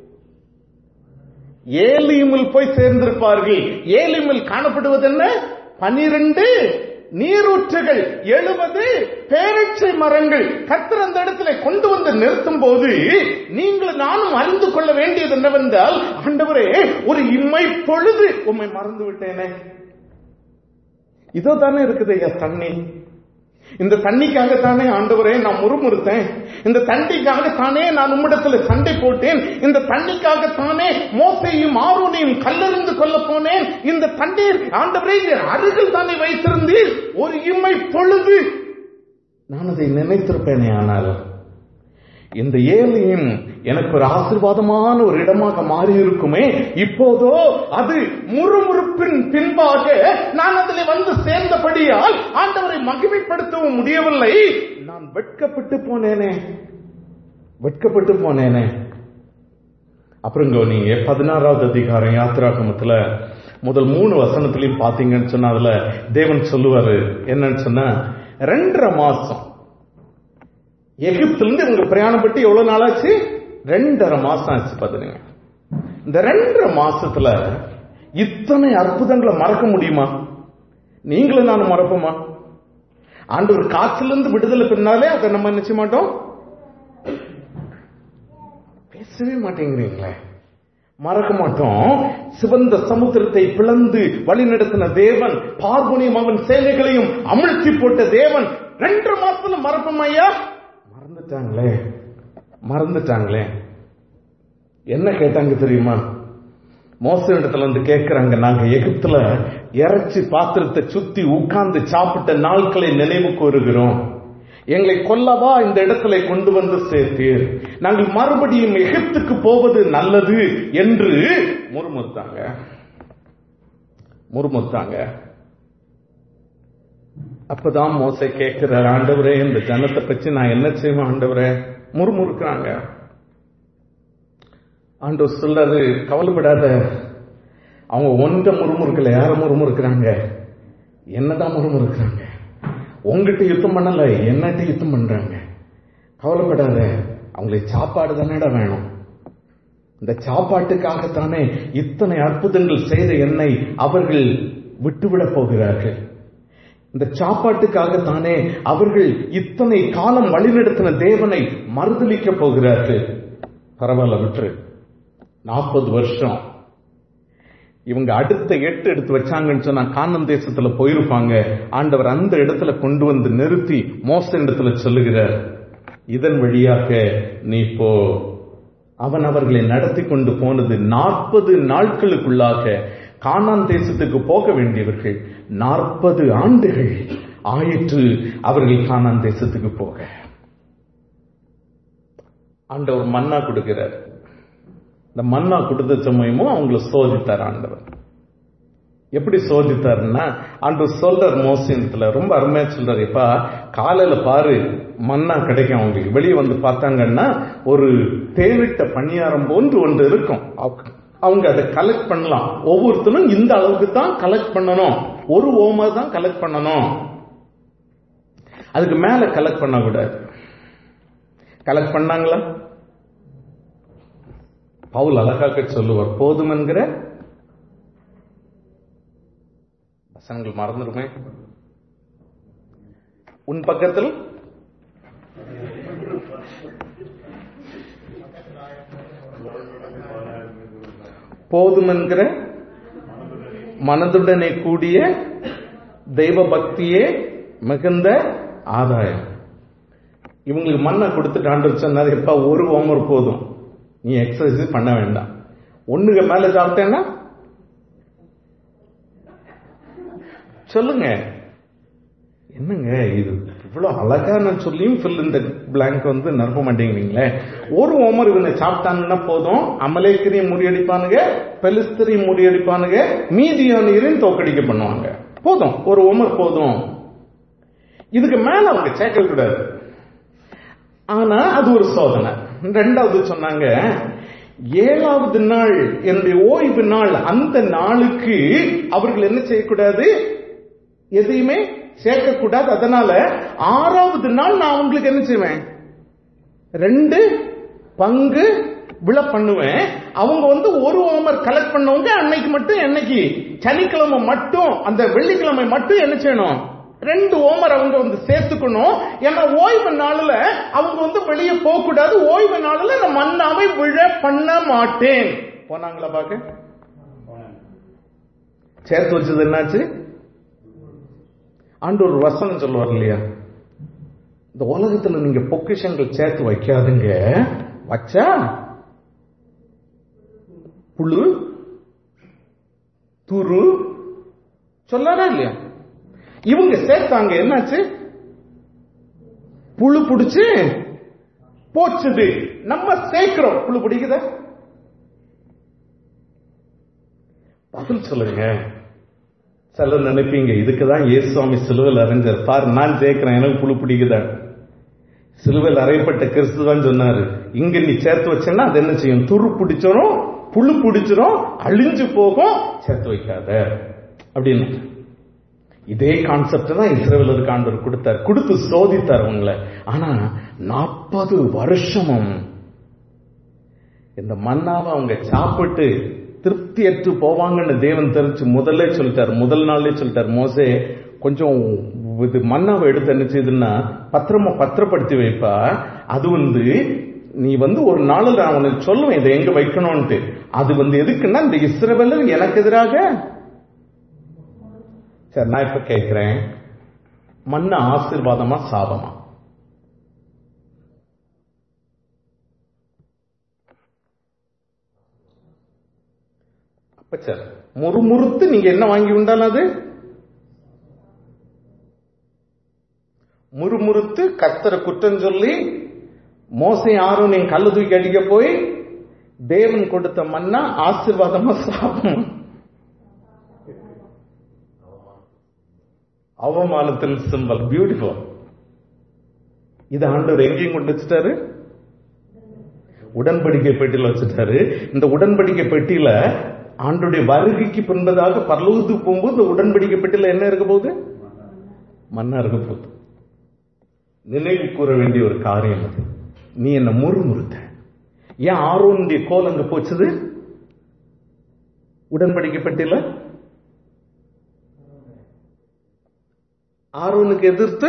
ஏலியமில் போய் சேர்ந்திருப்பார்கள் ஏலியமில் காணப்படுவது என்ன பனிரெண்டு நீரூற்றுகள் எழுபது பேரட்சை மரங்கள் கர்த்தர் அந்த இடத்துல கொண்டு வந்து நிறுத்தும் போது நீங்கள் நானும் அறிந்து கொள்ள வேண்டியது என்னவென்றால் ஆண்டவரே ஒரு இம்மை பொழுது உம்மை மறந்து விட்டேனே இதோ தானே இருக்குது ஐயா தண்ணி இந்த தண்ணிக்காகத்தானே ஆண்டவரே நான் முறுமுறுத்தேன் இந்த தண்ணிக்காகத்தானே நான் உம்மிடத்துல சண்டை போட்டேன் இந்த தண்ணிக்காகத்தானே மோசையும் ஆரோனையும் கல்லறிந்து கொள்ள போனேன் இந்த தண்ணீர் ஆண்டவரே என் அருகில் தானே வைத்திருந்தீர் ஒரு இம்மை பொழுது நான் அதை நினைத்திருப்பேனே ஆனால் இந்த ஏழையும் எனக்கு ஒரு ஆசீர்வாதமான ஒரு இடமாக மாறி இருக்குமே இப்போதோ அது முறுமுறுப்பின் பின்பாக நான் அதில் வந்து சேர்ந்தபடியால் ஆண்டவரை மகிமைப்படுத்தவும் முடியவில்லை நான் வெட்கப்பட்டு போனேனே வெட்கப்பட்டு போனேனே அப்புறம் நீங்க பதினாறாவது அதிகாரம் யாத்திராகமத்துல முதல் மூணு வசனத்திலையும் பாத்தீங்கன்னு சொன்னா அதுல தேவன் சொல்லுவாரு என்னன்னு சொன்னா ரெண்டரை மாசம் எகிப்துல இருந்து இவங்க பிரயாணப்பட்டு எவ்வளவு நாள் ஆச்சு ரெண்டரை மாசம் ஆச்சு பாத்துருங்க இந்த ரெண்டரை மாசத்துல இத்தனை அற்புதங்களை மறக்க முடியுமா நீங்களும் நானும் மறப்போமா ஆண்டவர் காற்றுல இருந்து விடுதலை பின்னாலே அதை நம்ம நினைச்ச மாட்டோம் பேசவே மாட்டேங்கிறீங்களே மறக்க மாட்டோம் சிவந்த சமுத்திரத்தை பிளந்து வழிநடத்தின தேவன் பார்வனையும் அவன் சேனைகளையும் அமிழ்த்தி போட்ட தேவன் ரெண்டு மாசத்துல மறப்போம் ஐயா மறந்துட்டாங்களே மறந்துட்டாங்களே என்ன கேட்டாங்க தெரியுமா மோச இடத்துல வந்து கேட்கிறாங்க நாங்க எகிப்துல இறைச்சி பாத்திரத்தை சுத்தி உட்கார்ந்து சாப்பிட்ட நாட்களை நினைவு கூறுகிறோம் எங்களை கொல்லவா இந்த இடத்துல கொண்டு வந்து சேர்த்தீர் நாங்கள் மறுபடியும் எகிப்துக்கு போவது நல்லது என்று முறுமுறுத்தாங்க முறுமுறுத்தாங்க அப்பதான் மோசை கேட்கிறார் ஆண்டவரே இந்த ஜனத்தை பற்றி நான் என்ன செய்வேன் ஆண்டவரே முறுமுறுக்கிறாங்க ஆண்டவர் சொல்றாரு கவலைப்படாத அவங்க ஒன்ற முறுமுறுக்கல யார முறுமுறுக்கிறாங்க என்னதான் முறுமுறுக்கிறாங்க உங்ககிட்ட யுத்தம் பண்ணல என்னட்ட யுத்தம் பண்றாங்க கவலைப்படாத அவங்களுக்கு சாப்பாடு தானேடா வேணும் இந்த சாப்பாட்டுக்காகத்தானே இத்தனை அற்புதங்கள் செய்த என்னை அவர்கள் விட்டுவிட போகிறார்கள் இந்த சாப்பாட்டுக்காகத்தானே அவர்கள் இத்தனை காலம் வழிநடத்தின தேவனை மறுதளிக்க போகிறார்கள் பரவாயில்ல விட்டுரு நாற்பது வருஷம் இவங்க அடுத்த எட்டு எடுத்து வச்சாங்கன்னு சொன்னா கானன் தேசத்துல போயிருப்பாங்க ஆண்டவர் அந்த இடத்துல கொண்டு வந்து நிறுத்தி மோச இடத்துல சொல்லுகிறார் இதன் வழியாக நீ போ அவன் அவர்களை நடத்தி கொண்டு போனது நாற்பது நாட்களுக்குள்ளாக கானான் தேசத்துக்கு போக வேண்டியவர்கள் நாற்பது ஆண்டுகள் ஆயிற்று அவர்கள் கானான் தேசத்துக்கு போக ஆண்டவர் மன்னா கொடுக்கிறார் இந்த மன்னா கொடுத்த சமயமும் அவங்கள சோதித்தார் ஆண்டவர் எப்படி சோதித்தாருன்னா ஆண்டவர் சொல்றார் மோசியத்துல ரொம்ப அருமையா சொல்றாரு இப்ப காலையில பாரு மன்னா கிடைக்கும் அவங்களுக்கு வெளியே வந்து பார்த்தாங்கன்னா ஒரு தேவிட்ட பணியாரம் போன்று ஒன்று இருக்கும் அவங்க அதை கலெக்ட் பண்ணலாம் ஒவ்வொருத்தரும் இந்த அளவுக்கு தான் கலெக்ட் பண்ணணும் ஒரு ஓமர் தான் கலெக்ட் பண்ணணும் அதுக்கு மேல கலெக்ட் பண்ணக்கூடாது கலெக்ட் பண்ணாங்களா பவுல் அழகாக சொல்லுவார் போதும் என்கிற வசனங்கள் மறந்துடுமே உன் பக்கத்தில் போதும் என்கிற மனதுடனே கூடிய தெய்வ பக்தியே மிகுந்த ஆதாயம் இவங்களுக்கு மண்ணை கொடுத்துட்டு ஆண்டு சொன்னார் எப்ப ஒரு ஓமர் போதும் நீ எக்ஸசைஸ் பண்ண வேண்டாம் ஒண்ணுக்கு மேல சாப்பிட்டேன்னா சொல்லுங்க என்னங்க இது இவ்வளவு அழகா நான் சொல்லியும் ஃபில் இந்த பிளாங்க் வந்து நிரப்ப மாட்டேங்கிறீங்களே ஒரு ஓமர் இவனை சாப்பிட்டாங்கன்னா போதும் அமலேக்கரையும் முறியடிப்பானுங்க பெலிஸ்தரையும் முறியடிப்பானுங்க மீதியானரையும் தோக்கடிக்க பண்ணுவாங்க போதும் ஒரு ஓமர் போதும் இதுக்கு மேல அவங்க சேர்க்க கூடாது ஆனா அது ஒரு சோதனை ரெண்டாவது சொன்னாங்க ஏழாவது நாள் என்னுடைய ஓய்வு நாள் அந்த நாளுக்கு அவர்கள் என்ன செய்யக்கூடாது எதையுமே சேர்க்கக்கூடாது அதனால ஆறாவது நாள் நான் அவங்களுக்கு என்ன செய்வேன் ரெண்டு பங்கு விழ பண்ணுவேன் அவங்க வந்து ஒரு ஓமர் கலெக்ட் பண்ணவங்க அன்னைக்கு மட்டும் என்னைக்கு சனிக்கிழமை மட்டும் அந்த வெள்ளிக்கிழமை மட்டும் என்ன செய்யணும் ரெண்டு ஓமர் அவங்க வந்து சேர்த்துக்கணும் ஏன்னா ஓய்வு நாள்ல அவங்க வந்து வெளியே போக கூடாது ஓய்வு நாள்ல நான் மண்ணாவை விழ பண்ண மாட்டேன் போனாங்களா பாக்க சேர்த்து வச்சது என்னாச்சு ஆண்டு ஒரு வசனம் சொல்லுவார் இல்லையா இந்த உலகத்துல நீங்க பொக்கிஷங்கள் சேர்த்து வைக்காதுங்க வச்சா புழு துரு சொல்லாரா இல்லையா இவங்க சேர்த்தாங்க என்னாச்சு புழு பிடிச்சு போச்சுது நம்ம சேர்க்கிறோம் புழு பிடிக்குத பதில் சொல்லுங்க சிலர் நினைப்பீங்க இதுக்குதான் இயேசுவாமி சிலுவையில் அரைஞ்சார் பாரு நான் சேர்க்கிறேன் எனக்கு புழு பிடிக்குதா சிலுவையில் அறையப்பட்ட கிறிஸ்து தான் சொன்னாரு இங்க நீ சேர்த்து வச்சேன்னா அது என்ன செய்யும் துரு பிடிச்சிரும் புழு பிடிச்சிரும் அழிஞ்சு போகும் சேர்த்து வைக்காத அப்படின்னு இதே கான்செப்ட் தான் இஸ்ரேலருக்கு ஆண்டவர் கொடுத்தார் கொடுத்து சோதித்தார் அவங்கள ஆனா நாற்பது வருஷமும் இந்த மண்ணாவை அவங்க சாப்பிட்டு திருப்தியற்று போவாங்கன்னு தேவன் தெரிஞ்சு முதல்ல சொல்லிட்டார் முதல் நாள்லயே சொல்லிட்டார் மோசே கொஞ்சம் இது மண்ணாவை எடுத்து என்ன செய்யுதுன்னா பத்திரமா பத்திரப்படுத்தி வைப்பா அது வந்து நீ வந்து ஒரு நாளில் நான் உனக்கு சொல்லுவேன் இதை எங்க வைக்கணும்ட்டு அது வந்து எதுக்குன்னா இந்த இஸ்ரவேலர் எனக்கு எதிராக சரி நான் இப்ப கேட்கிறேன் மண்ண ஆசீர்வாதமா சாபமா அப்ப சரி முறுமுறுத்து நீங்க என்ன வாங்கி உண்டாலும் அது முறுமுறுத்து கத்தரை குற்றம் சொல்லி மோசை யாரும் நீங்க கல்லு தூக்கி அடிக்க போய் தேவன் கொடுத்த மன்னா ஆசீர்வாதமா சாப்பிடும் அவமானத்தின் சிம்பல் பியூட்டிஃபுல் இது ஆண்டவர் எங்கேயும் கொண்டு வச்சுட்டாரு உடன்படிக்கை பெட்டியில வச்சுட்டாரு இந்த உடன்படிக்கை பெட்டியில ஆண்டுடைய வருகைக்கு பின்பதாக பரலோகத்துக்கு போகும்போது இந்த உடன்படிக்கை பெட்டியில என்ன இருக்க போகுது மண்ணா இருக்க போகுது நினைவு கூற வேண்டிய ஒரு காரியம் அது நீ என்ன முறுமுறுத்த ஏன் ஆரோனுடைய கோல் அங்க போச்சுது உடன்படிக்கை பெட்டியில ஆரோனுக்கு எதிர்த்து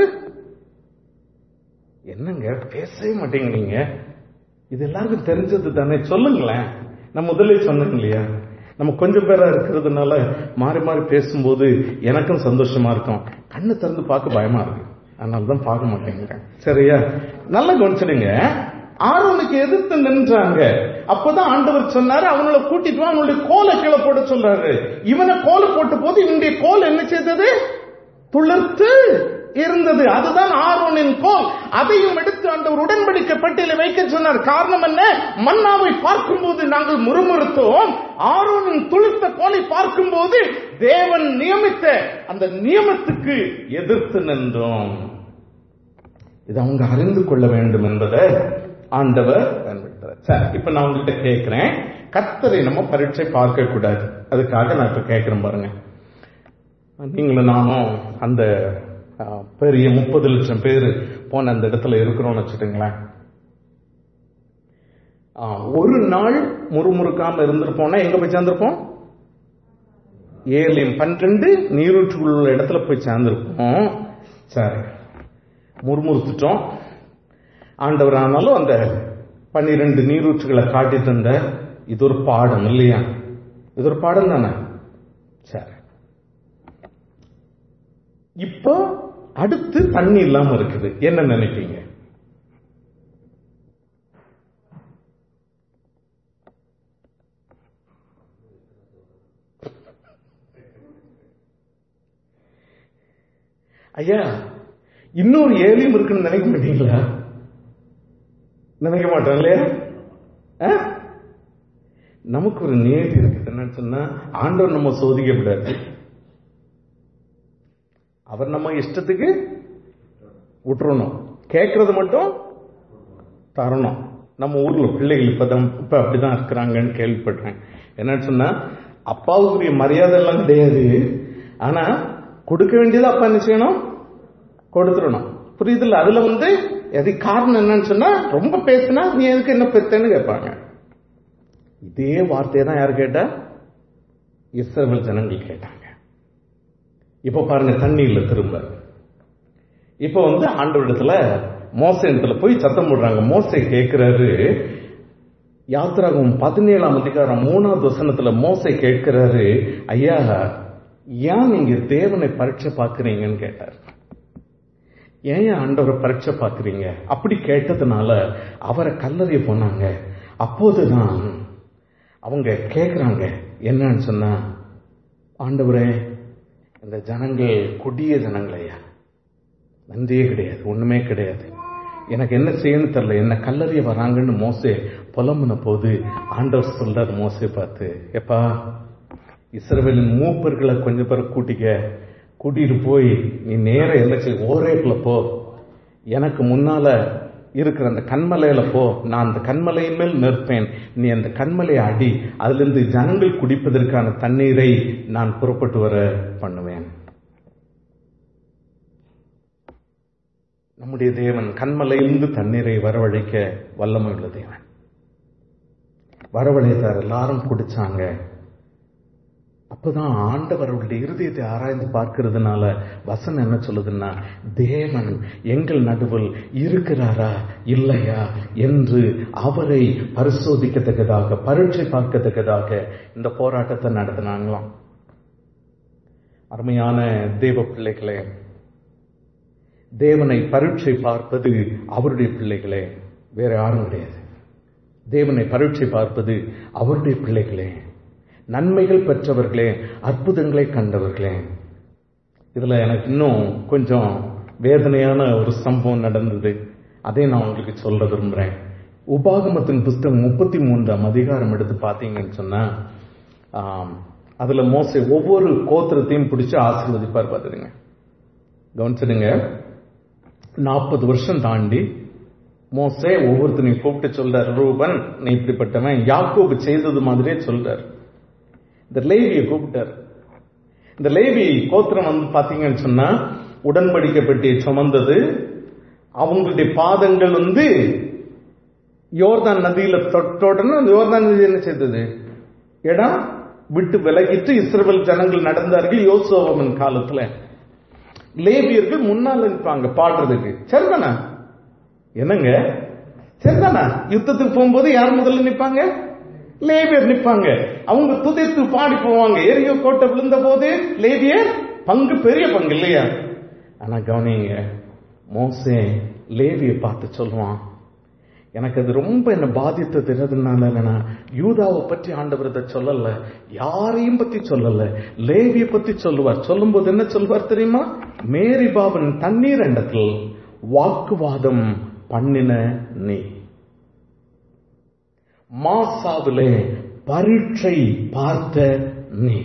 என்னங்க பேசவே மாட்டேங்கிறீங்க இது எல்லாருக்கும் தெரிஞ்சது தானே சொல்லுங்களேன் நான் முதல்ல சொன்னேன் இல்லையா நம்ம கொஞ்சம் பேரா இருக்கிறதுனால மாறி மாறி பேசும்போது எனக்கும் சந்தோஷமா இருக்கும் கண்ணு திறந்து பார்க்க பயமா இருக்கு அதனால தான் பார்க்க மாட்டேங்கிறேன் சரியா நல்லா கவனிச்சிடுங்க ஆரோனுக்கு எதிர்த்து நின்றாங்க அப்பதான் ஆண்டவர் சொன்னாரு அவங்கள கூட்டிட்டு வா அவனுடைய கோலை கீழே போட சொல்றாரு இவனை கோலை போட்ட போது இவனுடைய கோல் என்ன செய்தது துளிர்த்து இருந்தது அதுதான் ஆரோனின் கோல் அதையும் எடுத்து ஆண்டவர் உடன்படிக்கை பட்டியலை வைக்க சொன்னார் காரணம் என்ன மன்னாவை பார்க்கும்போது நாங்கள் முறுமுறுத்தோம் ஆரோனின் துளிர்த்த கோலை பார்க்கும்போது தேவன் நியமித்த அந்த நியமத்துக்கு எதிர்த்து நின்றோம் இது அவங்க அறிந்து கொள்ள வேண்டும் என்பதை ஆண்டவர் பயன்படுத்துறார் சரி இப்ப நான் உங்ககிட்ட கேட்கிறேன் கத்தரை நம்ம பரீட்சை பார்க்க கூடாது அதுக்காக நான் இப்ப கேட்கிறேன் பாருங்க நீங்களும் நானும் அந்த அஹ், பெரிய முப்பது லட்சம் பேர் போன அந்த இடத்துல இருக்கிறோம்னு வச்சுட்டுங்களேன் அஹ், ஒரு நாள் முறுமுறுக்காம இருந்திருப்போம்னா எங்க போய் சேர்ந்திருப்போம் ஏழையும் பன்னிரண்டு நீரூற்றுக்குள்ள உள்ள இடத்துல போய் சேர்ந்திருப்போம் சரி முறுமுறுத்துட்டோம் ஆண்டவர் ஆனாலும் அந்த பன்னிரண்டு நீரூற்றுகளை காட்டி தந்த இது ஒரு பாடம் இல்லையா இது ஒரு பாடம் தானே சரி இப்போ அடுத்து தண்ணி இல்லாம இருக்குது என்ன நினைப்பீங்க ஐயா இன்னொரு ஏலியும் இருக்குன்னு நினைக்க மாட்டீங்களா நினைக்க மாட்டோம் இல்லையா ஆ? நமக்கு ஒரு நியதி இருக்குது என்னன்னு சொன்னா ஆண்டவர் நம்ம சோதிக்க விடாது அவர் நம்ம இஷ்டத்துக்கு விட்டுறணும் கேட்கறது மட்டும் தரணும் நம்ம ஊர்ல பிள்ளைகள் இப்பதான் இப்ப அப்படிதான் இருக்கிறாங்கன்னு கேள்விப்பட்டேன் என்னன்னு சொன்னா அப்பாவுக்குரிய மரியாதை எல்லாம் கிடையாது ஆனா கொடுக்க வேண்டியது அப்பா என்ன செய்யணும் கொடுத்துடணும் புரியுதுல்ல அதுல வந்து எது காரணம் என்னன்னு சொன்னா ரொம்ப பேசினா நீ எதுக்கு என்ன பெத்தேன்னு கேட்பாங்க இதே வார்த்தையை தான் யார் கேட்டா இஸ்ரவேல் ஜனங்கள் கேட்டாங்க இப்ப பாருங்க தண்ணி இல்ல திரும்ப இப்ப வந்து ஆண்டவரிடத்துல மோசத்துல போய் சத்தம் போடுறாங்க மோசை கேட்கிறாரு யாத்திராகம் பதினேழாம் அதிகாரம் மூணாவது வசனத்துல மோசை கேட்கிறாரு ஐயா ஏன் நீங்க தேவனை பரீட்சை பார்க்கறீங்கன்னு கேட்டார் ஏன் ஆண்டவரை பரீட்சை பார்க்கறீங்க அப்படி கேட்டதுனால அவரை கல்லறிய போனாங்க அப்போதுதான் அவங்க கேக்குறாங்க என்னன்னு சொன்னா ஆண்டவரே இந்த ஜனங்கள் கொடிய ஜனங்களையா நன்றியே கிடையாது ஒண்ணுமே கிடையாது எனக்கு என்ன செய்யணும் தெரியல என்ன கல்லறிய வராங்கன்னு மோசே புலம்புன போது ஆண்டவர் சொல்றாரு மோசே பார்த்து எப்பா இஸ்ரவேலின் மூப்பர்களை கொஞ்சம் பேர் கூட்டிக்க கூட்டிட்டு போய் நீ நேர என்ன செய் ஓரேப்ல போ எனக்கு முன்னால இருக்கிற அந்த கண்மலையில போ நான் அந்த கண்மலையின் மேல் நிற்பேன் நீ அந்த கண்மலையை அடி அதுல இருந்து ஜனங்கள் குடிப்பதற்கான தண்ணீரை நான் புறப்பட்டு வர பண்ணுவேன் நம்முடைய தேவன் கண்மலையிலிருந்து தண்ணீரை வரவழைக்க வல்லமை உள்ள தேவன் வரவழைத்தார் எல்லாரும் குடிச்சாங்க அப்பதான் ஆண்டவர் அவருடைய இருதயத்தை ஆராய்ந்து பார்க்கிறதுனால வசனம் என்ன சொல்லுதுன்னா தேவன் எங்கள் நடுவில் இருக்கிறாரா இல்லையா என்று அவரை பரிசோதிக்கத்தக்கதாக பரீட்சை பார்க்கத்தக்கதாக இந்த போராட்டத்தை நடத்தினாங்களாம் அருமையான தேவ பிள்ளைகளே தேவனை பரீட்சை பார்ப்பது அவருடைய பிள்ளைகளே வேற யாரும் கிடையாது தேவனை பரீட்சை பார்ப்பது அவருடைய பிள்ளைகளே நன்மைகள் பெற்றவர்களே அற்புதங்களை கண்டவர்களே இதுல எனக்கு இன்னும் கொஞ்சம் வேதனையான ஒரு சம்பவம் நடந்தது அதை நான் உங்களுக்கு சொல்ல விரும்புறேன் உபாகமத்தின் புஸ்தகம் முப்பத்தி மூன்றாம் அதிகாரம் எடுத்து பார்த்தீங்கன்னு சொன்னா ஆம், அதுல மோசே ஒவ்வொரு கோத்திரத்தையும் பிடிச்சு ஆசீர்வதிப்பார் பார்த்துடுங்க கவனிச்சிடுங்க நாற்பது வருஷம் தாண்டி மோசே ஒவ்வொருத்தனையும் கூப்பிட்டு சொல்றார் ரூபன் நீ இப்படிப்பட்டவன் யாக்கோபு செய்தது மாதிரியே சொல்றார் இந்த லேவியை கூப்பிட்டார் இந்த லேவி கோத்திரம் வந்து பாத்தீங்கன்னு சொன்னா உடன்படிக்கை பெட்டியை சுமந்தது அவங்களுடைய பாதங்கள் வந்து யோர்தான் நதியில தொட்டோடனே அந்த யோர்தான் நதி என்ன செய்தது இடம் விட்டு விலகிட்டு இஸ்ரவேல் ஜனங்கள் நடந்தார்கள் யோசுவன் காலத்துல லேவியர்கள் முன்னால் நிற்பாங்க பாடுறதுக்கு சரிதானே என்னங்க சரிதானே யுத்தத்துக்கு போகும்போது யார் முதல்ல நிப்பாங்க லேவியர் நிப்பாங்க அவங்க துதைத்து பாடி போவாங்க எரியோ கோட்டை விழுந்த போது லேவியர் பங்கு பெரிய பங்கு இல்லையா ஆனா கவனிங்க மோசே லேவியை பார்த்து சொல்லுவான் எனக்கு அது ரொம்ப என்ன பாதித்ததுனால நான் யூதாவை பற்றி ஆண்டவர் இதை சொல்லல யாரையும் பத்தி சொல்லல லேவியை பத்தி சொல்லுவார் சொல்லும்போது என்ன சொல்வார் தெரியுமா மேரி பாபன் தண்ணீர் இடத்தில் வாக்குவாதம் பண்ணின நீ மாசாவிலே பரீட்சை பார்த்த நீ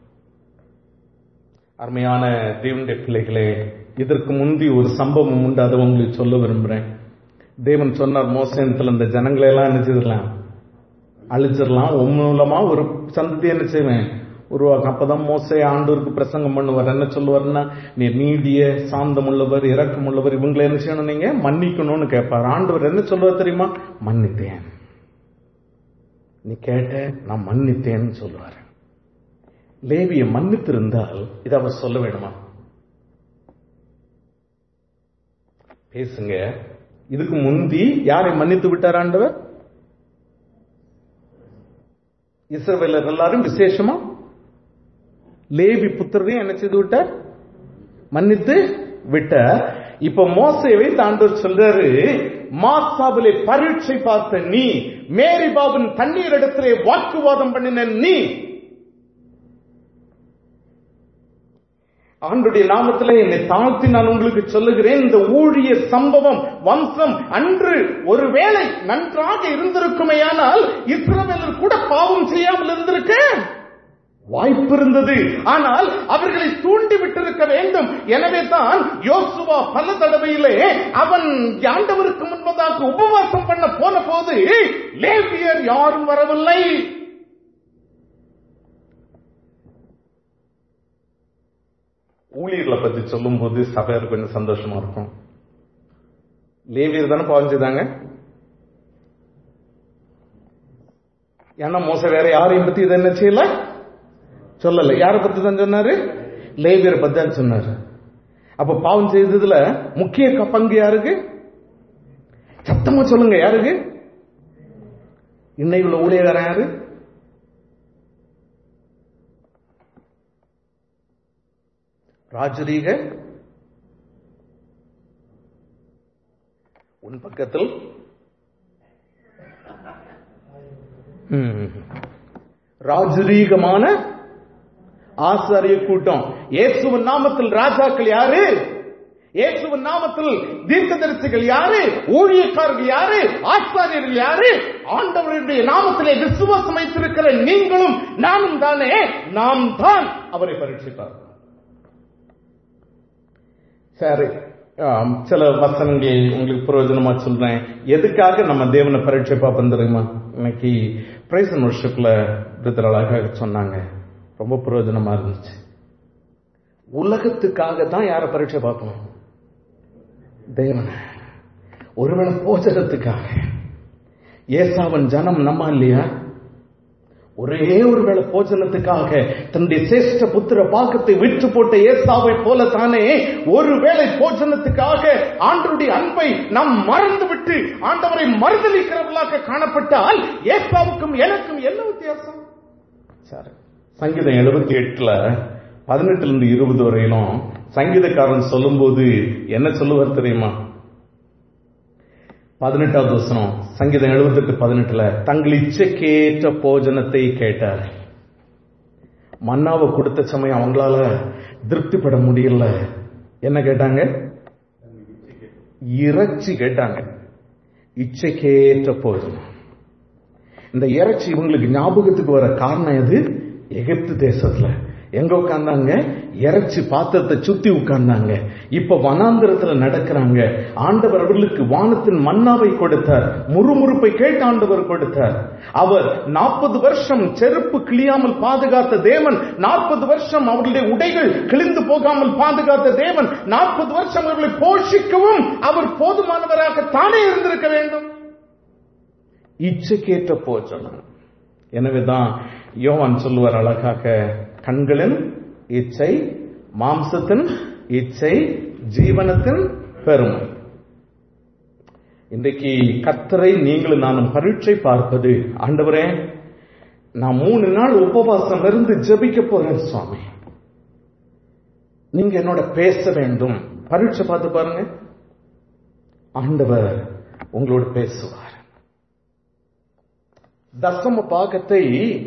அருமையான தேவனுடைய பிள்ளைகளே இதற்கு முந்தி ஒரு சம்பவம் உண்டு அதை உங்களுக்கு சொல்ல விரும்புறேன் தேவன் சொன்னார் மோசத்துல இந்த ஜனங்களை எல்லாம் என்ன செய்திடலாம் அழிச்சிடலாம் உன் மூலமா ஒரு சந்ததி என்ன செய்வேன் உருவாக்கும் அப்பதான் மோசே ஆண்டோருக்கு பிரசங்கம் பண்ணுவார் என்ன சொல்லுவார்னா நீ நீடிய சாந்தம் உள்ளவர் இரக்கம் உள்ளவர் இவங்களை என்ன செய்யணும் நீங்க மன்னிக்கணும்னு கேட்பார் ஆண்டவர் என்ன சொல்லுவார் தெரியுமா மன்னித்தேன் நீ கேட்ட நான் மன்னித்தேன்னு சொல்லுவார் லேவியை மன்னித்திருந்தால் இதை அவர் சொல்ல வேணுமா பேசுங்க இதுக்கு முந்தி யாரை மன்னித்து விட்டார் ஆண்டவர் இஸ்ரவேலர் எல்லாரும் விசேஷமா லேவி புத்திரையும் என்ன செய்து விட்டார் மன்னித்து விட்டார் இப்ப மோசேவை ஆண்டவர் சொல்றாரு மாசாவிலே பரீட்சை பார்த்த நீ மேரி பாபன் தண்ணீர் இடத்திலே வாக்குவாதம் பண்ணின நீ ஆண்டுடைய நாமத்திலே என்னை தாழ்த்தி நான் உங்களுக்கு சொல்லுகிறேன் இந்த ஊழிய சம்பவம் வம்சம் அன்று ஒருவேளை நன்றாக இருந்திருக்குமேயானால் இஸ்ரவேலர் கூட பாவம் செய்யாமல் இருந்திருக்க வாய்ப்பு இருந்தது ஆனால் அவர்களை தூண்டி விட்டிருக்க வேண்டும் எனவே தான் யோசுவா பல தடவையிலே அவன் ஆண்டவருக்கு முன்பதாக உபவாசம் பண்ண போன போது லேவியர் யாரும் வரவில்லை ஊழியர்களை பத்தி சொல்லும் போது சபையார் கொஞ்சம் சந்தோஷமா இருக்கும் லேவியர் தானே பாவம் செய்தாங்க ஏன்னா மோச வேற யாரையும் பத்தி இதை என்ன செய்யல சொல்லல யாரை பத்தி தான் சொன்னாரு லேவியர் பத்தி தான் சொன்னாரு அப்ப பாவம் செய்ததுல முக்கிய க- பங்கு யாருக்கு சத்தமா சொல்லுங்க யாருக்கு இன்னைக்கு உள்ள ஊழியக்காரன் யாரு ராஜரீக உன் பக்கத்தில் ம். ராஜரீகமான ஆசாரிய கூட்டம் இயேசுவின் நாமத்தில் ராஜாக்கள் யாரு இயேசுவின் நாமத்தில் தீர்க்கதரிசிகள் யாரு ஊழியக்காரர்கள் யாரு ஆசாரியர்கள் யாரு ஆண்டவருடைய நாமத்திலே விசுவாசம் வைத்திருக்கிற நீங்களும் நானும் தானே நாம் தான் அவரை பரீட்சித்தார் சரி ஆம், சில வசனங்கள் உங்களுக்கு பிரயோஜனமா சொல்றேன் எதுக்காக நம்ம தேவனை பரீட்சை பார்ப்போம் தெரியுமா இன்னைக்கு பிரைஸ் அண்ட் ஒர்ஷிப்ல அழகாக சொன்னாங்க ரொம்ப பிரயோஜனமா இருந்துச்சு உலகத்துக்காக தான் யாரை பரீட்சை பார்க்கணும் தேவனை ஒருவேளை போச்சகத்துக்காக ஏசாவன் ஜனம் நம்ம இல்லையா ஒரே ஒரு வேளை போஜனத்துக்காக தன்னுடைய சிரேஷ்ட புத்திர பாக்கத்தை விற்று போட்ட ஏசாவை போல தானே ஒருவேளை போஜனத்துக்காக ஆண்டவருடைய அன்பை நாம் மறந்து விட்டு ஆண்டவரை மறுதளிக்கிறவர்களாக காணப்பட்டால் ஏசாவுக்கும் எனக்கும் என்ன வித்தியாசம் சரி சங்கீதம் எழுபத்தி எட்டுல பதினெட்டுல இருந்து இருபது வரையிலும் சங்கீதக்காரன் சொல்லும்போது என்ன சொல்லுவார் தெரியுமா பதினெட்டாவது வசனம் சங்கீதம் எழுபத்தெட்டு பதினெட்டுல தங்கள் இச்சைக்கேற்ற போஜனத்தை கேட்டார் மன்னாவை கொடுத்த சமயம் அவங்களால திருப்திப்பட முடியல என்ன கேட்டாங்க இறைச்சி கேட்டாங்க இச்சைக்கேற்ற போதும் இந்த இறைச்சி இவங்களுக்கு ஞாபகத்துக்கு வர காரணம் எது எகிப்து தேசத்துல எங்க உட்கார்ந்தாங்க இறைச்சி பாத்திரத்தை சுத்தி உட்கார்ந்தாங்க இப்ப வனாந்திரத்துல நடக்கிறாங்க ஆண்டவர் அவர்களுக்கு வானத்தின் மன்னாவை கொடுத்தார் முறுமுறுப்பை கேட்டு ஆண்டவர் கொடுத்தார் அவர் நாற்பது வருஷம் செருப்பு கிளியாமல் பாதுகாத்த தேவன் நாற்பது வருஷம் அவர்களுடைய உடைகள் கிழிந்து போகாமல் பாதுகாத்த தேவன் நாற்பது வருஷம் அவர்களை போஷிக்கவும் அவர் போதுமானவராக தானே இருந்திருக்க வேண்டும் இச்சைக்கேற்ற போச்சனம் எனவேதான் யோவான் சொல்லுவார் அழகாக கண்களின் இச்சை மாம்சத்தின் இச்சை ஜீவனத்தின் பெருமை இன்றைக்கு கத்தரை நீங்களும் நானும் பரீட்சை பார்ப்பது ஆண்டவரே நான் மூணு நாள் உபவாசம் இருந்து ஜெபிக்க போறேன் சுவாமி நீங்க என்னோட பேச வேண்டும் பரீட்சை பார்த்து பாருங்க ஆண்டவர் உங்களோட பேசுவார் தசம பாகத்தை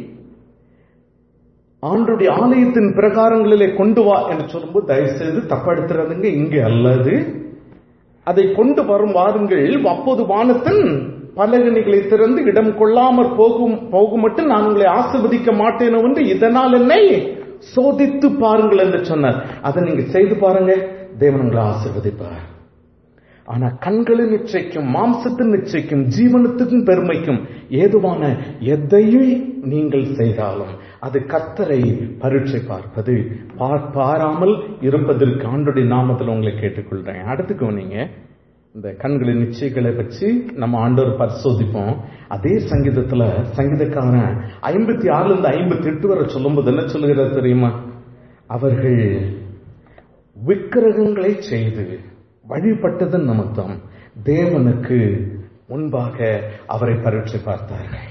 ஆண்டுடைய ஆலயத்தின் பிரகாரங்களிலே கொண்டு வா என்று சொல்லும்போது தயவு செய்து தப்படுத்துறதுங்க இங்கே அல்லது அதை கொண்டு வரும் வாருங்கள் அப்போது வானத்தின் பலகணிகளை திறந்து இடம் கொள்ளாமற் போகும் போகும் மட்டும் நான் உங்களை ஆசிர்வதிக்க மாட்டேன் என்று இதனால் என்னை சோதித்து பாருங்கள் என்று சொன்னார் அதை நீங்க செய்து பாருங்க தேவன் உங்களை ஆசிர்வதிப்பார் ஆனா கண்களின் நிச்சயிக்கும் மாம்சத்தின் நிச்சயிக்கும் ஜீவனத்துக்கும் பெருமைக்கும் ஏதுவான எதையும் நீங்கள் செய்தாலும் அது கத்தரை பரீட்சை பார்ப்பது பாராமல் இருப்பதற்கு ஆண்டுடைய நாமத்தில் உங்களை கேட்டுக்கொள்றேன் அடுத்துக்கோ நீங்க இந்த கண்களின் நிச்சயங்களை வச்சு நம்ம ஆண்டவர் பரிசோதிப்போம் அதே சங்கீதத்துல சங்கீதக்காரன் ஐம்பத்தி ஆறுல இருந்து ஐம்பத்தி எட்டு வரை சொல்லும்போது என்ன சொல்லுகிறார் தெரியுமா அவர்கள் விக்கிரகங்களை செய்து வழிபட்டதன் நிமித்தம் தேவனுக்கு முன்பாக அவரை பரீட்சை பார்த்தார்கள்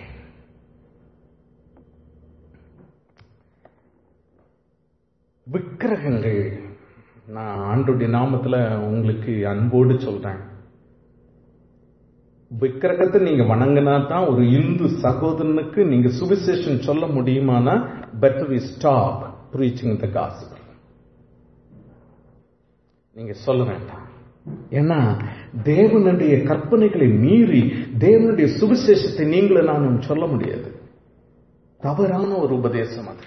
விக்கிரகங்கள் நான் ஆண்டுடைய நாமத்துல உங்களுக்கு அன்போடு சொல்றேன் விக்கிரகத்தை நீங்க வணங்கினா தான் ஒரு இந்து சகோதரனுக்கு நீங்க சுவிசேஷன் சொல்ல முடியுமானா better we stop preaching the gospel நீங்க சொல்ல வேண்டாம் ஏன்னா தேவனுடைய கற்பனைகளை மீறி தேவனுடைய சுவிசேஷத்தை நீங்களும் நானும் சொல்ல முடியாது தவறான ஒரு உபதேசம் அது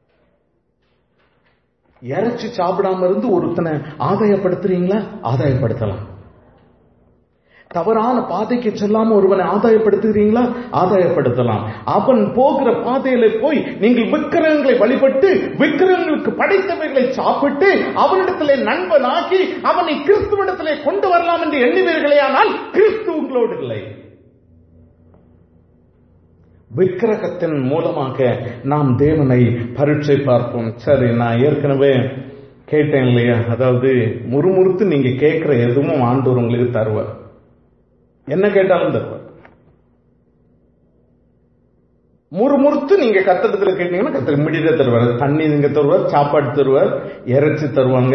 இறைச்சி சாப்பிடாம இருந்து ஒருத்தனை ஆதாயப்படுத்துறீங்களா ஆதாயப்படுத்தலாம் தவறான பாதைக்கு செல்லாம ஒருவனை ஆதாயப்படுத்துகிறீங்களா ஆதாயப்படுத்தலாம் அவன் போகிற பாதையில போய் நீங்கள் விக்கிரகங்களை வழிபட்டு விக்கிரகங்களுக்கு படைத்தவைகளை சாப்பிட்டு அவனிடத்திலே நண்பனாகி அவனை கிறிஸ்துவிடத்திலே கொண்டு வரலாம் என்று எண்ணுவீர்களே ஆனால் கிறிஸ்து உங்களோடு இல்லை விக்கிரகத்தின் மூலமாக நாம் தேவனை பரீட்சை பார்ப்போம் சரி நான் ஏற்கனவே கேட்டேன் இல்லையா அதாவது முறுமுறுத்து நீங்க கேட்கிற எதுவும் ஆண்டவர் உங்களுக்கு தருவார் என்ன கேட்டாலும் தருவார் முறுமுறுத்து நீங்க கத்தடத்துல கேட்டீங்கன்னா கத்தருக்கு மிடித தருவார் தண்ணி நீங்க தருவார் சாப்பாடு தருவார் இறைச்சி தருவாங்க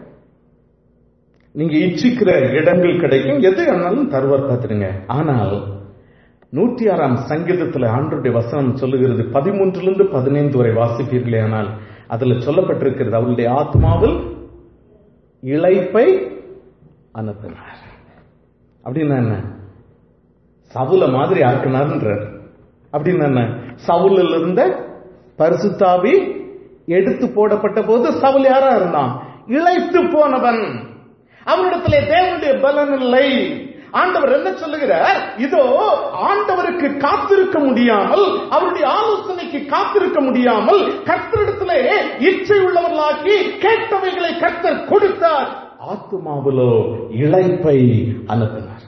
நீங்க இச்சிக்கிற இடங்கள் கிடைக்கும் எது ஆனாலும் தருவார் பார்த்துருங்க ஆனால் நூற்றி ஆறாம் சங்கீதத்தில் ஆண்டுடைய வசனம் சொல்லுகிறது பதிமூன்றிலிருந்து பதினைந்து வரை வாசிப்பீர்களே ஆனால் அதுல சொல்லப்பட்டிருக்கிறது அவருடைய ஆத்மாவில் இழைப்பை அனுப்பினார் அப்படின்னா என்ன சவுல மாதிரி ஆக்கினார்ன்றார் அப்படின்னா என்ன சவுலில் இருந்த பரிசுத்தாவி எடுத்து போடப்பட்ட போது சவுல் யாரா இருந்தான் இழைத்து போனவன் அவனிடத்திலே தேவனுடைய பலன் இல்லை ஆண்டவர் என்ன சொல்லுகிறார் இதோ ஆண்டவருக்கு காத்திருக்க முடியாமல் அவருடைய ஆலோசனைக்கு காத்திருக்க முடியாமல் கர்த்தரிடத்திலே இச்சை உள்ளவர்களாக்கி கேட்டவைகளை கர்த்தர் கொடுத்தார் ஆத்துமாவிலோ இழைப்பை அனுப்பினார்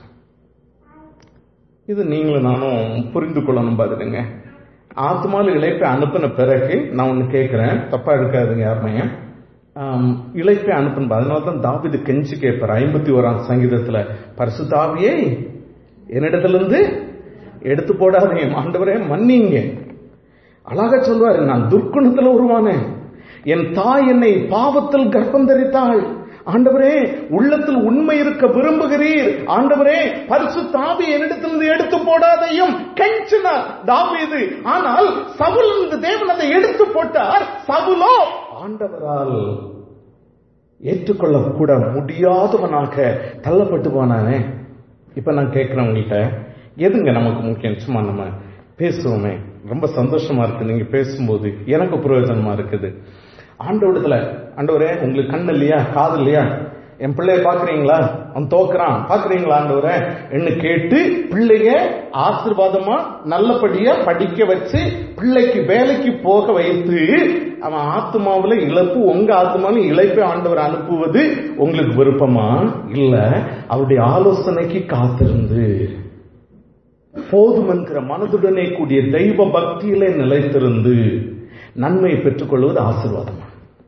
இது நீங்களும் நானும் புரிந்து கொள்ளணும் பாத்துடுங்க ஆத்மாவில் இழைப்பை அனுப்பின பிறகு நான் ஒன்னு கேட்கிறேன் தப்பா எடுக்காதுங்க யாருமே இழைப்பை அனுப்பும் அதனால தான் தாவிது கெஞ்சி கேட்பார் ஐம்பத்தி ஓராம் சங்கீதத்துல பரிசுத்தாவியே என்னிடத்திலிருந்து எடுத்து போடாதீங்க ஆண்டவரே மன்னிங்க அழகா சொல்வாரு நான் துர்க்குணத்துல உருவானேன் என் தாய் என்னை பாவத்தில் கர்ப்பம் தரித்தாள் ஆண்டவரே உள்ளத்தில் உண்மை இருக்க விரும்புகிறீர் ஆண்டவரே பரிசு தாவி என்னிடத்திலிருந்து எடுத்து போடாதையும் கெஞ்சினார் தாவீது ஆனால் சவுல் இந்த தேவன் அதை எடுத்து போட்டார் சவுலோ ஆண்டவரால் ஏற்றுக்கொள்ள கூட முடியாதவனாக தள்ளப்பட்டு போனானே இப்ப நான் கேட்கிறேன் உங்கள்கிட்ட எதுங்க நமக்கு முக்கியம் சும்மா நம்ம பேசுவோமே ரொம்ப சந்தோஷமா இருக்கு நீங்க பேசும்போது எனக்கு பிரயோஜனமா இருக்குது ஆண்டோடத்துல ஆண்டவரே உங்களுக்கு கண்ணு இல்லையா காது இல்லையா என் பிள்ளைய பாக்குறீங்களா அவன் தோக்குறான் பாக்குறீங்களா ஆண்டவரே என்று கேட்டு பிள்ளைய ஆசீர்வாதமா நல்லபடியா படிக்க வச்சு பிள்ளைக்கு வேலைக்கு போக வைத்து அவன் ஆத்மாவுல இழப்பு உங்க ஆத்மாவில இழைப்பை ஆண்டவர் அனுப்புவது உங்களுக்கு விருப்பமா இல்ல அவருடைய ஆலோசனைக்கு காத்திருந்து போதும் என்கிற மனதுடனே கூடிய தெய்வ பக்தியிலே நிலைத்திருந்து நன்மையை பெற்றுக்கொள்வது ஆசீர்வாதமா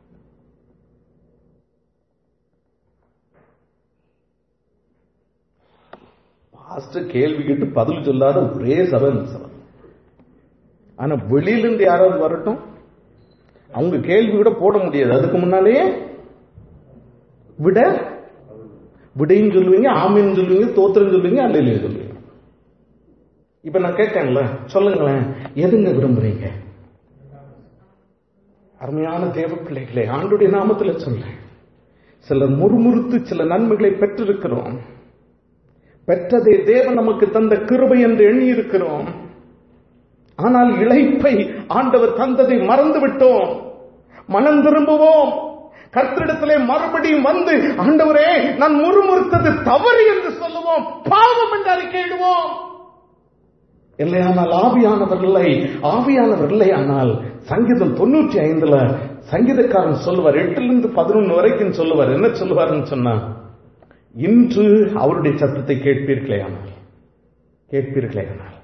பாஸ்டர் கேள்வி கேட்டு பதில் சொல்லாத ஒரே சபை இந்த சபை ஆனா வெளியிலிருந்து யாராவது வரட்டும் அவங்க கேள்வி கூட போட முடியாது அதுக்கு முன்னாலேயே விட விடையும் சொல்லுவீங்க ஆமின்னு சொல்லுவீங்க தோத்திரம் சொல்லுவீங்க அல்லையிலே சொல்லுவீங்க இப்ப நான் கேட்கேன்ல சொல்லுங்களேன் எதுங்க விரும்புறீங்க அருமையான தேவ பிள்ளைகளே ஆண்டுடைய நாமத்துல சொல்றேன் சிலர் முறுமுறுத்து சில நன்மைகளை பெற்றிருக்கிறோம் பெற்றதை தேவன் நமக்கு தந்த கிருபை என்று எண்ணி இருக்கிறோம் ஆனால் இழைப்பை ஆண்டவர் தந்ததை மறந்து விட்டோம் மனம் திரும்புவோம் கர்த்தரிடத்திலே மறுபடியும் வந்து ஆண்டவரே நான் முறுமுறுத்தது தவறு என்று சொல்லுவோம் பாவம் என்று அறிக்கையிடுவோம் இல்லையானால் ஆவியானவர் இல்லை ஆவியானவர் இல்லை ஆனால் சங்கீதம் தொண்ணூற்றி ஐந்துல சங்கீதக்காரன் சொல்லுவார் எட்டுல இருந்து பதினொன்னு வரைக்கும் சொல்லுவார் என்ன சொல்லுவாருன்னு சொன்னா இன்று அவருடைய சத்தத்தை கேட்பீர்களே ஆனால் கேட்பீர்களே ஆனால்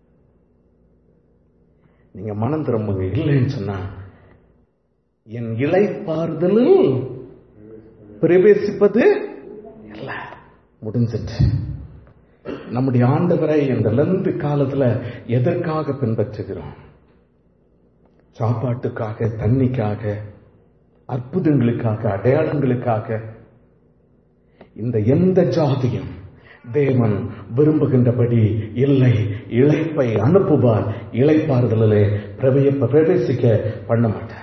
நீங்க மனம் திரும்புங்க இல்லைன்னு சொன்னா என் இலைப்பாறுதலில் பிரவேசிப்பது இல்ல முடிஞ்சிட்டு நம்முடைய ஆண்டவரை இந்த லந்து காலத்துல எதற்காக பின்பற்றுகிறோம் சாப்பாட்டுக்காக தண்ணிக்காக அற்புதங்களுக்காக அடையாளங்களுக்காக இந்த எந்த ஜாதியும் தேவன் விரும்புகின்றபடி இல்லை இழைப்பை அனுப்புவார் இழைப்பாறுதலிலே பிரவேசிக்க பண்ண மாட்டார்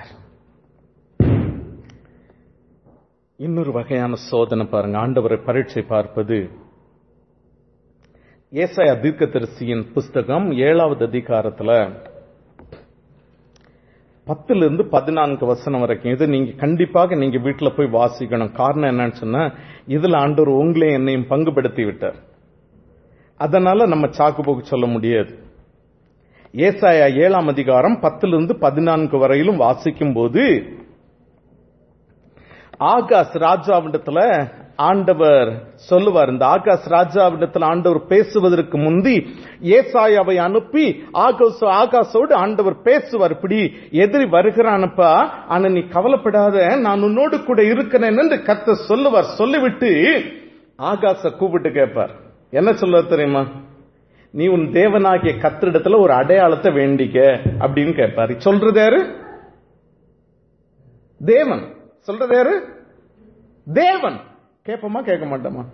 இன்னொரு வகையான சோதனை பாருங்க ஆண்டவரை பரீட்சை பார்ப்பது ஏசாயா தீர்க்கதரிசியின் புஸ்தகம் ஏழாவது அதிகாரத்துல பத்துல இருந்து பதினான்கு வசனம் வரைக்கும் இது நீங்க கண்டிப்பாக நீங்க வீட்டுல போய் வாசிக்கணும் காரணம் என்னன்னு சொன்னா இதுல ஆண்டவர் உங்களையும் என்னையும் பங்குபடுத்தி விட்டார் அதனால நம்ம சாக்கு போக்கு சொல்ல முடியாது ஏசாயா ஏழாம் அதிகாரம் பத்துல இருந்து பதினான்கு வரையிலும் வாசிக்கும் போது ஆகாஷ் ராஜாவிடத்துல ஆண்டவர் சொல்லுவார் இந்த ஆகாஷ் ராஜாவிடத்தில் ஆண்டவர் பேசுவதற்கு முந்தி ஏசாயாவை அனுப்பி ஆகாஷ் ஆகாஷோடு ஆண்டவர் பேசுவார் இப்படி எதிரி வருகிறானப்பா ஆனா நீ கவலைப்படாத நான் உன்னோடு கூட இருக்கிறேன் என்று கத்த சொல்லுவார் சொல்லிவிட்டு ஆகாச கூப்பிட்டு கேட்பார் என்ன சொல்லுவார் தெரியுமா நீ உன் தேவனாகிய கத்திரிடத்துல ஒரு அடையாளத்தை வேண்டிக்க அப்படின்னு கேட்பாரு சொல்றது யாரு தேவன் சொல்றது யாரு தேவன் கேட்போமா கேட்க மாட்டோமா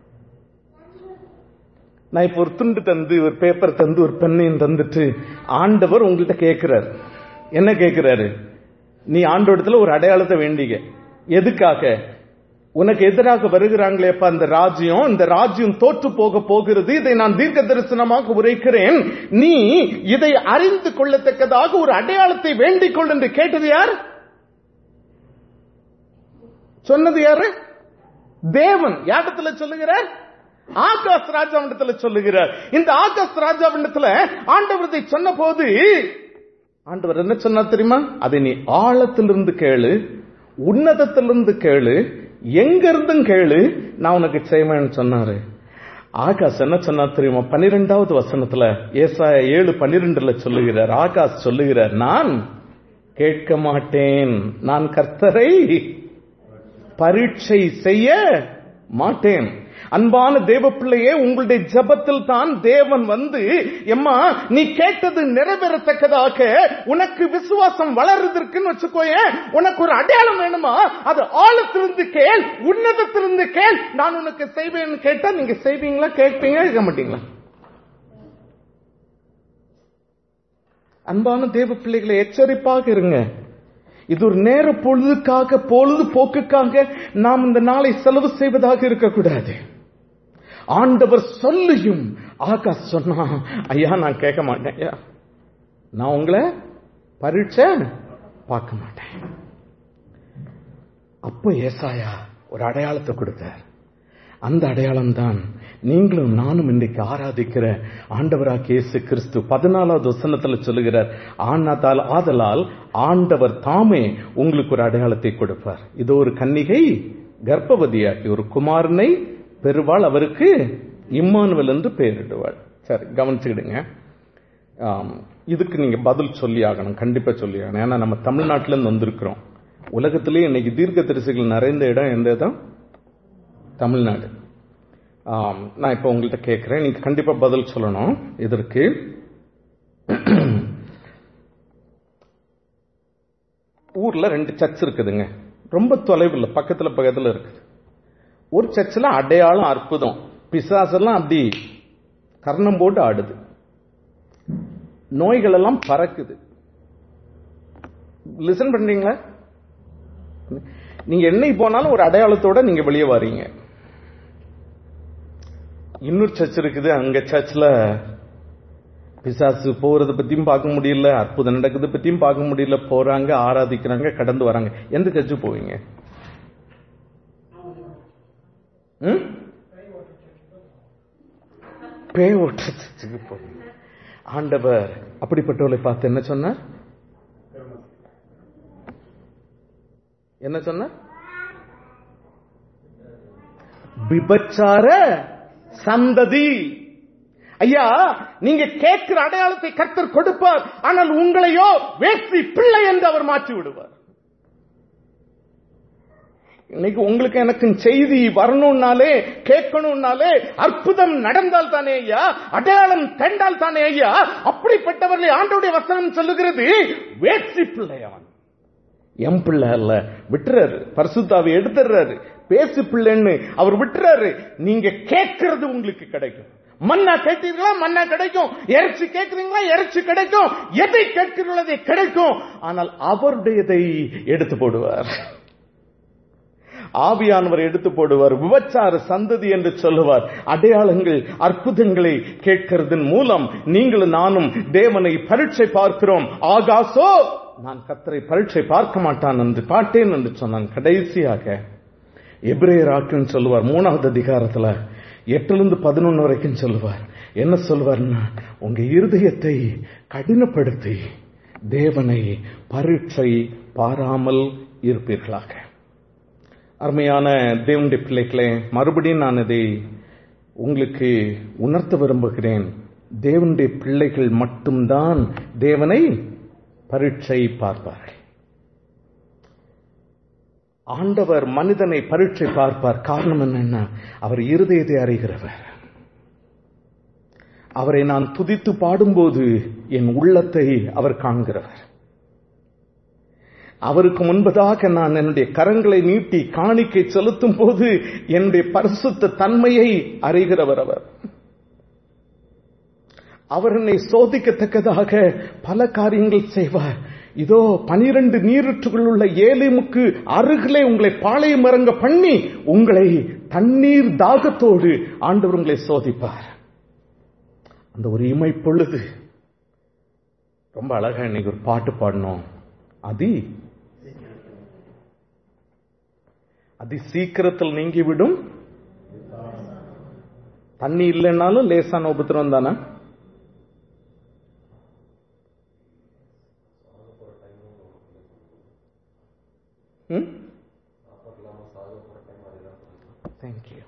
நான் இப்ப ஒரு துண்டு தந்து ஒரு பேப்பர் தந்து ஒரு பெண்ணையும் தந்துட்டு ஆண்டவர் உங்கள்கிட்ட கேட்கிறார் என்ன கேட்கிறாரு நீ ஆண்டோடத்துல ஒரு அடையாளத்தை வேண்டிக எதுக்காக உனக்கு எதிராக வருகிறாங்களேப்பா அந்த ராஜ்யம் இந்த ராஜ்யம் தோற்று போக போகிறது இதை நான் தீர்க்க தரிசனமாக உரைக்கிறேன் நீ இதை அறிந்து கொள்ளத்தக்கதாக ஒரு அடையாளத்தை வேண்டிக் கொள் என்று கேட்டது யார் சொன்னது யாரு தேவன் யாரிடத்துல சொல்லுகிறார் ஆகாஷ் ராஜாவிடத்துல சொல்லுகிறார் இந்த ஆகாஷ் ராஜாவிடத்துல ஆண்டவர் சொன்ன போது ஆண்டவர் என்ன சொன்னா தெரியுமா அதை நீ ஆழத்திலிருந்து கேளு உன்னதத்திலிருந்து கேளு எங்க இருந்தும் கேளு நான் உனக்கு செய்வேன்னு சொன்னாரு ஆகாஷ் என்ன சொன்னா தெரியுமா பன்னிரெண்டாவது வசனத்துல ஏசாய ஏழு பன்னிரெண்டுல சொல்லுகிறார் ஆகாஷ் சொல்லுகிறார் நான் கேட்க மாட்டேன் நான் கர்த்தரை பரீட்சை செய்ய மாட்டேன் அன்பான தேவ பிள்ளையே உங்களுடைய ஜபத்தில் தான் தேவன் வந்து எம்மா நீ கேட்டது நிறைவேறத்தக்கதாக உனக்கு விசுவாசம் வளருவதற்குன்னு வச்சுக்கோய உனக்கு ஒரு அடையாளம் வேணுமா அது ஆழத்திலிருந்து கேள் உன்னதத்திலிருந்து கேள் நான் உனக்கு செய்வேன்னு கேட்டா நீங்க செய்வீங்களா கேட்பீங்களா இருக்க மாட்டீங்களா அன்பான தேவ பிள்ளைகளை எச்சரிப்பாக இருங்க இது ஒரு நேர பொழுதுக்காக பொழுது போக்குக்காக நாம் இந்த நாளை செலவு செய்வதாக இருக்கக்கூடாது ஆண்டவர் சொல்லியும் ஆகா சொன்னா ஐயா நான் கேட்க மாட்டேன் ஐயா நான் உங்களை பரீட்சை பார்க்க மாட்டேன் அப்போ ஏசாயா ஒரு அடையாளத்தை கொடுத்தார் அந்த அடையாளம் தான் நீங்களும் நானும் இன்றைக்கு ஆராதிக்கிற ஆண்டவராக இயேசு கிறிஸ்து பதினாலாவது வசனத்துல சொல்லுகிறார் ஆனாதால் ஆதலால் ஆண்டவர் தாமே உங்களுக்கு ஒரு அடையாளத்தை கொடுப்பார் இது ஒரு கன்னிகை கர்ப்பவதியாக்கி ஒரு குமாரனை பெறுவாள் அவருக்கு இம்மானுவல் என்று பெயரிடுவாள் சரி கவனிச்சுக்கிடுங்க ஆம், இதுக்கு நீங்க பதில் சொல்லி ஆகணும் கண்டிப்பா சொல்லி ஆகணும் ஏன்னா நம்ம தமிழ்நாட்டில இருந்து வந்திருக்கிறோம் உலகத்திலேயே இன்னைக்கு தீர்க்க தரிசிகள் நிறைந்த இடம் எந்த இடம் தமிழ்நாடு ஆம், நான் இப்போ உங்கள்கிட்ட கேட்கிறேன் நீங்க கண்டிப்பா பதில் சொல்லணும் இதற்கு ஊர்ல ரெண்டு சர்ச் இருக்குதுங்க ரொம்ப தொலைவில் பக்கத்துல பக்கத்துல இருக்குது ஒரு சர்ச்சில் அடையாளம் அற்புதம் பிசாசெல்லாம் அப்படி கர்ணம் போட்டு ஆடுது நோய்கள் எல்லாம் பறக்குது லிசன் பண்றீங்களா நீங்க என்னைக்கு போனாலும் ஒரு அடையாளத்தோட நீங்க வெளியே வரீங்க இன்னொரு சர்ச் இருக்குது அங்க சர்ச்ல பிசாசு போறத பத்தியும் பார்க்க முடியல அற்புதம் நடக்குது பத்தியும் பார்க்க முடியல போறாங்க ஆராதிக்கிறாங்க கடந்து வராங்க எந்த சர்ச்சு போவீங்க ம்? பேய் ஓட்ட சர்ச்சுக்கு போவீங்க ஆண்டவர் அப்படிப்பட்டவளை பார்த்து என்ன சொன்னார் என்ன சொன்னார் விபச்சார சந்ததி ஐயா நீங்க கேட்கிற அடையாளத்தை கர்த்தர் கொடுப்பார் ஆனால் உங்களையோ வேசி பிள்ளை என்று அவர் மாற்றி விடுவார் இன்னைக்கு உங்களுக்கு எனக்கு செய்தி வரணும்னாலே கேட்கணும்னாலே அற்புதம் நடந்தால் தானே ஐயா அடையாளம் கண்டால் தானே ஐயா அப்படிப்பட்டவர்களை ஆண்டோடைய வசனம் சொல்லுகிறது வேசி பிள்ளை அவன் எம் பிள்ளை அல்ல விட்டுறாரு பரிசுத்தாவை எடுத்துறாரு பேசு பிள்ளைன்னு அவர் விட்டுறாரு நீங்க கேட்கறது உங்களுக்கு கிடைக்கும் மண்ணா கேட்டீர்களா மண்ணா கிடைக்கும் இறைச்சி கேட்கிறீங்களா இறைச்சி கிடைக்கும் எதை கேட்கிறீர்களோ அதை கிடைக்கும் ஆனால் அவருடையதை எடுத்து போடுவார் ஆவியானவர் எடுத்து போடுவார் விபச்சார சந்ததி என்று சொல்லுவார் அடையாளங்கள் அற்புதங்களை கேட்கிறதன் மூலம் நீங்களும் நானும் தேவனை பரீட்சை பார்க்கிறோம் ஆகாசோ நான் கத்தரை பரீட்சை பார்க்க மாட்டான் என்று பாட்டேன் என்று சொன்னான் கடைசியாக எபிரேயராக்குன்னு சொல்லுவார் மூணாவது அதிகாரத்துல எட்டுலேருந்து பதினொன்னு வரைக்கும் சொல்லுவார் என்ன சொல்வார்னா உங்க இருதயத்தை கடினப்படுத்தி தேவனை பரீட்சை பாராமல் இருப்பீர்களாக அருமையான தேவனுடைய பிள்ளைகளே மறுபடியும் நான் இதை உங்களுக்கு உணர்த்த விரும்புகிறேன் தேவனுடைய பிள்ளைகள் மட்டும்தான் தேவனை பரீட்சை பார்ப்பார்கள் ஆண்டவர் மனிதனை பரீட்சை பார்ப்பார் காரணம் என்னன்னா அவர் இருதயத்தை அறிகிறவர் அவரை நான் துதித்து பாடும்போது என் உள்ளத்தை அவர் காண்கிறவர் அவருக்கு முன்பதாக நான் என்னுடைய கரங்களை நீட்டி காணிக்கை செலுத்தும் போது என்னுடைய பரிசுத்த தன்மையை அறிகிறவர் அவர் அவர் என்னை சோதிக்கத்தக்கதாக பல காரியங்கள் செய்வார் இதோ பனிரெண்டு நீரூற்றுகள் உள்ள ஏலிமுக்கு அருகிலே உங்களை பாளையம் இறங்க பண்ணி உங்களை தண்ணீர் தாகத்தோடு ஆண்டவர் உங்களை சோதிப்பார் அந்த ஒரு இமை பொழுது ரொம்ப அழகா இன்னைக்கு ஒரு பாட்டு பாடணும் அதி அதி சீக்கிரத்தில் நீங்கிவிடும் தண்ணி இல்லைன்னாலும் லேசான உபத்திரம் தானே தேங்க்யூ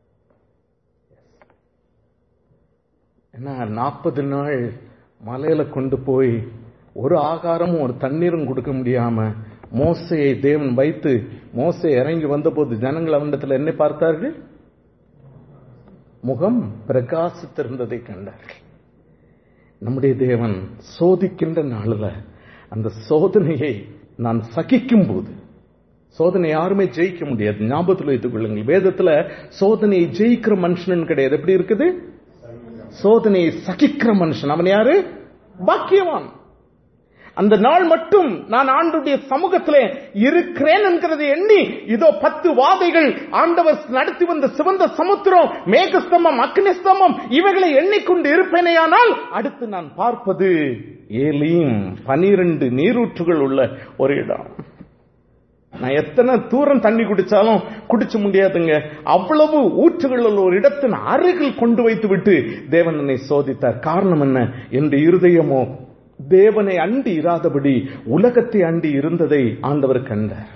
என்ன நாற்பது நாள் மலையில கொண்டு போய் ஒரு ஆகாரமும் ஒரு தண்ணீரும் கொடுக்க முடியாம மோசையை தேவன் வைத்து மோசை இறங்கி வந்தபோது ஜனங்கள் அவனிடத்தில் என்ன பார்த்தார்கள் முகம் பிரகாசித்திருந்ததை கண்டார்கள் நம்முடைய தேவன் சோதிக்கின்ற நாளில் அந்த சோதனையை நான் சகிக்கும் போது சோதனை யாருமே ஜெயிக்க முடியாது ஞாபகத்தில் வைத்துக் கொள்ளுங்கள் வேதத்துல சோதனையை ஜெயிக்கிற மனுஷன் கிடையாது எப்படி இருக்குது சோதனையை சகிக்கிற மனுஷன் அவன் யாரு பாக்கியவான் அந்த நாள் மட்டும் நான் ஆண்டுடைய சமூகத்திலே இருக்கிறேன் என்கிறதை எண்ணி இதோ பத்து வாதைகள் ஆண்டவர் நடத்தி வந்த சிவந்த சமுத்திரம் மேகஸ்தம்பம் அக்னிஸ்தம்பம் இவைகளை எண்ணிக்கொண்டு இருப்பேனேயானால் அடுத்து நான் பார்ப்பது ஏலீம் பனிரெண்டு நீரூற்றுகள் உள்ள ஒரு இடம் நான் எத்தனை தூரம் தண்ணி குடிச்சாலும் குடிச்ச முடியாதுங்க அவ்வளவு ஊற்றுகள் உள்ள ஒரு இடத்தின் அருகில் கொண்டு வைத்து விட்டு தேவன் என்னை சோதித்தார் காரணம் என்ன என்ற இருதயமோ தேவனை அண்டி இராதபடி உலகத்தை அண்டி இருந்ததை ஆண்டவர் கண்டார்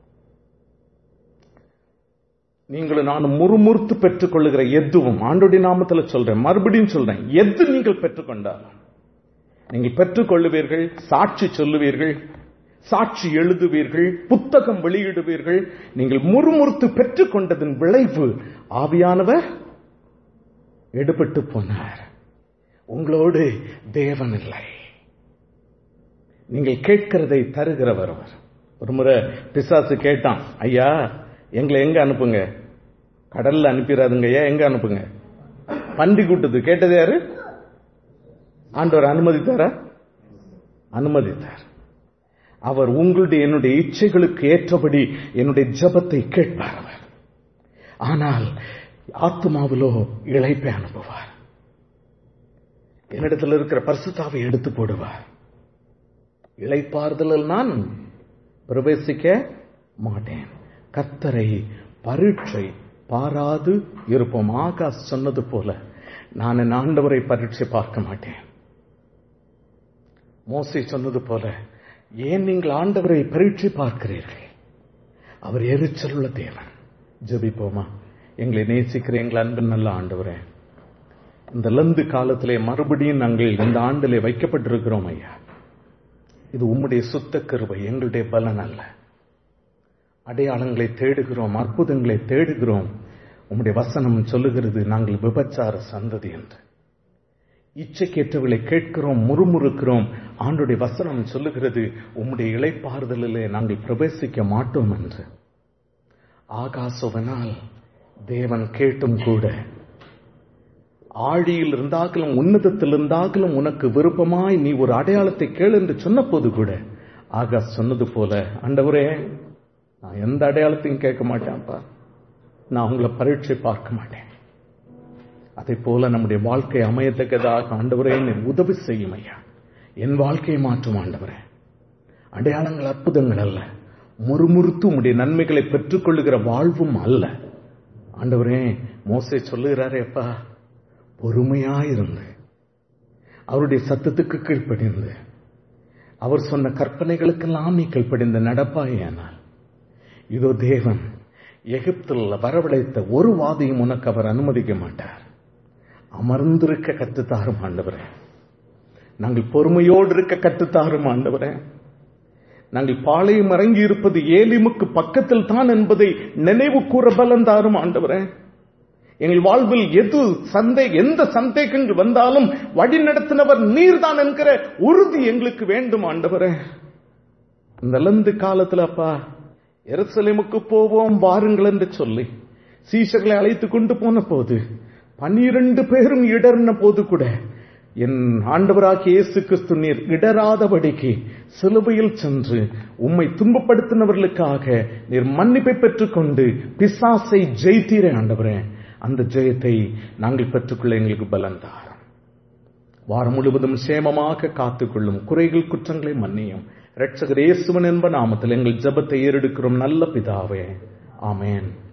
நீங்களும் நான் முறுமுறுத்து பெற்றுக் கொள்ளுகிற எதுவும் ஆண்டோடைய நாமத்துல சொல்றேன் மறுபடியும் சொல்றேன் எது நீங்கள் பெற்றுக்கொண்டாலும் நீங்கள் பெற்றுக்கொள்ளுவீர்கள் சாட்சி சொல்லுவீர்கள் சாட்சி எழுதுவீர்கள் புத்தகம் வெளியிடுவீர்கள் நீங்கள் முறுமுறுத்து பெற்றுக்கொண்டதன் விளைவு ஆவியானவர் எடுபட்டு போனார் உங்களோடு தேவன் இல்லை நீங்கள் கேட்கிறதை தருகிறவர் அவர் ஒரு முறை பிசாசு கேட்டான் ஐயா எங்களை எங்க அனுப்புங்க கடல்ல அனுப்பிடாதுங்க ஐயா எங்க அனுப்புங்க பண்டி கூட்டது கேட்டது யாரு ஆண்டவர் அனுமதித்தாரா அனுமதித்தார் அவர் உங்களுடைய என்னுடைய இச்சைகளுக்கு ஏற்றபடி என்னுடைய ஜபத்தை கேட்பார் அவர் ஆனால் ஆத்மாவிலோ இழைப்பை அனுப்புவார் என்னிடத்தில் இருக்கிற பரிசுத்தாவை எடுத்து போடுவார் இழைப்பார்தலில் நான் பிரவேசிக்க மாட்டேன் கத்தரை பரீட்சை பாராது இருப்போம் ஆகாஷ் சொன்னது போல நான் என் ஆண்டவரை பரீட்சை பார்க்க மாட்டேன் மோசி சொன்னது போல ஏன் நீங்கள் ஆண்டவரை பரீட்சை பார்க்கிறீர்கள் அவர் எரிச்சல் உள்ள தேவன் ஜெபிப்போமா எங்களை நேசிக்கிற எங்கள் அன்பின் நல்ல ஆண்டவரே இந்த லந்து காலத்திலே மறுபடியும் நாங்கள் இந்த ஆண்டிலே வைக்கப்பட்டிருக்கிறோம் ஐயா இது உம்முடைய சுத்த கருவை எங்களுடைய பலன் அல்ல அடையாளங்களை தேடுகிறோம் அற்புதங்களை தேடுகிறோம் உம்முடைய வசனம் சொல்லுகிறது நாங்கள் விபச்சார சந்ததி என்று இச்சைக்கேற்றவர்களை கேட்கிறோம் முறுமுறுக்கிறோம் ஆண்டுடைய வசனம் சொல்லுகிறது உம்முடைய இழைப்பாறுதலிலே நாங்கள் பிரவேசிக்க மாட்டோம் என்று ஆகாசவனால் தேவன் கேட்டும் கூட ஆழியில் இருந்தாலும் உன்னதத்தில் இருந்தாலும் உனக்கு விருப்பமாய் நீ ஒரு அடையாளத்தை கேளு என்று சொன்ன போது கூட ஆகாஷ் சொன்னது போல ஆண்டவரே நான் எந்த அடையாளத்தையும் கேட்க மாட்டேன்ப்பா நான் உங்களை பரீட்சை பார்க்க மாட்டேன் அதை போல நம்முடைய வாழ்க்கை அமையத்தக்கதாக ஆண்டவரே என்னை உதவி செய்யும் ஐயா என் வாழ்க்கையை மாற்றும் ஆண்டவரே அடையாளங்கள் அற்புதங்கள் அல்ல முறுமுறுத்து உம்முடைய நன்மைகளை பெற்றுக்கொள்ளுகிற வாழ்வும் அல்ல ஆண்டவரே மோசே சொல்லுகிறாரே அப்பா பொறுமையாயிருந்து அவருடைய சத்தத்துக்கு கீழ்ப்படிந்து அவர் சொன்ன கற்பனைகளுக்கெல்லாம் நீ கீழ்ப்படிந்து நடப்பாயானால் இதோ தேவன் எகிப்தில் வரவழைத்த ஒரு வாதியும் உனக்கு அவர் அனுமதிக்க மாட்டார் அமர்ந்திருக்க கற்றுத்தாரும் ஆண்டவரே நாங்கள் பொறுமையோடு இருக்க கற்றுத்தாரும் ஆண்டவரே நாங்கள் பாளையம் இறங்கி இருப்பது ஏலிமுக்கு பக்கத்தில் தான் என்பதை நினைவு கூற பலன் தாரும் ஆண்டவரே எங்கள் வாழ்வில் எது சந்தே எந்த சந்தேகங்கள் வந்தாலும் வழி நடத்தினவர் நீர்தான் என்கிற உறுதி எங்களுக்கு வேண்டும் ஆண்டவரே இந்த லந்து காலத்துல அப்பா எருசலேமுக்கு போவோம் வாருங்கள் என்று சொல்லி சீசர்களை அழைத்து கொண்டு போன போது பன்னிரண்டு பேரும் இடர்ன போது கூட என் ஆண்டவராகிய இயேசு கிறிஸ்து நீர் இடராதபடிக்கு சிலுவையில் சென்று உம்மை துன்பப்படுத்தினவர்களுக்காக நீர் மன்னிப்பை பெற்றுக்கொண்டு பிசாசை ஜெயித்தீரே ஆண்டவரே அந்த ஜெயத்தை நாங்கள் பெற்றுக்கொள்ள எங்களுக்கு பலன் தாரும் வாரம் முழுவதும் சேமமாக காத்துக்கொள்ளும் குறைகள் குற்றங்களை மன்னியும் ரட்சகர் இயேசுவன் என்ப நாமத்தில் எங்கள் ஜபத்தை ஏறெடுக்கிறோம் நல்ல பிதாவே ஆமேன்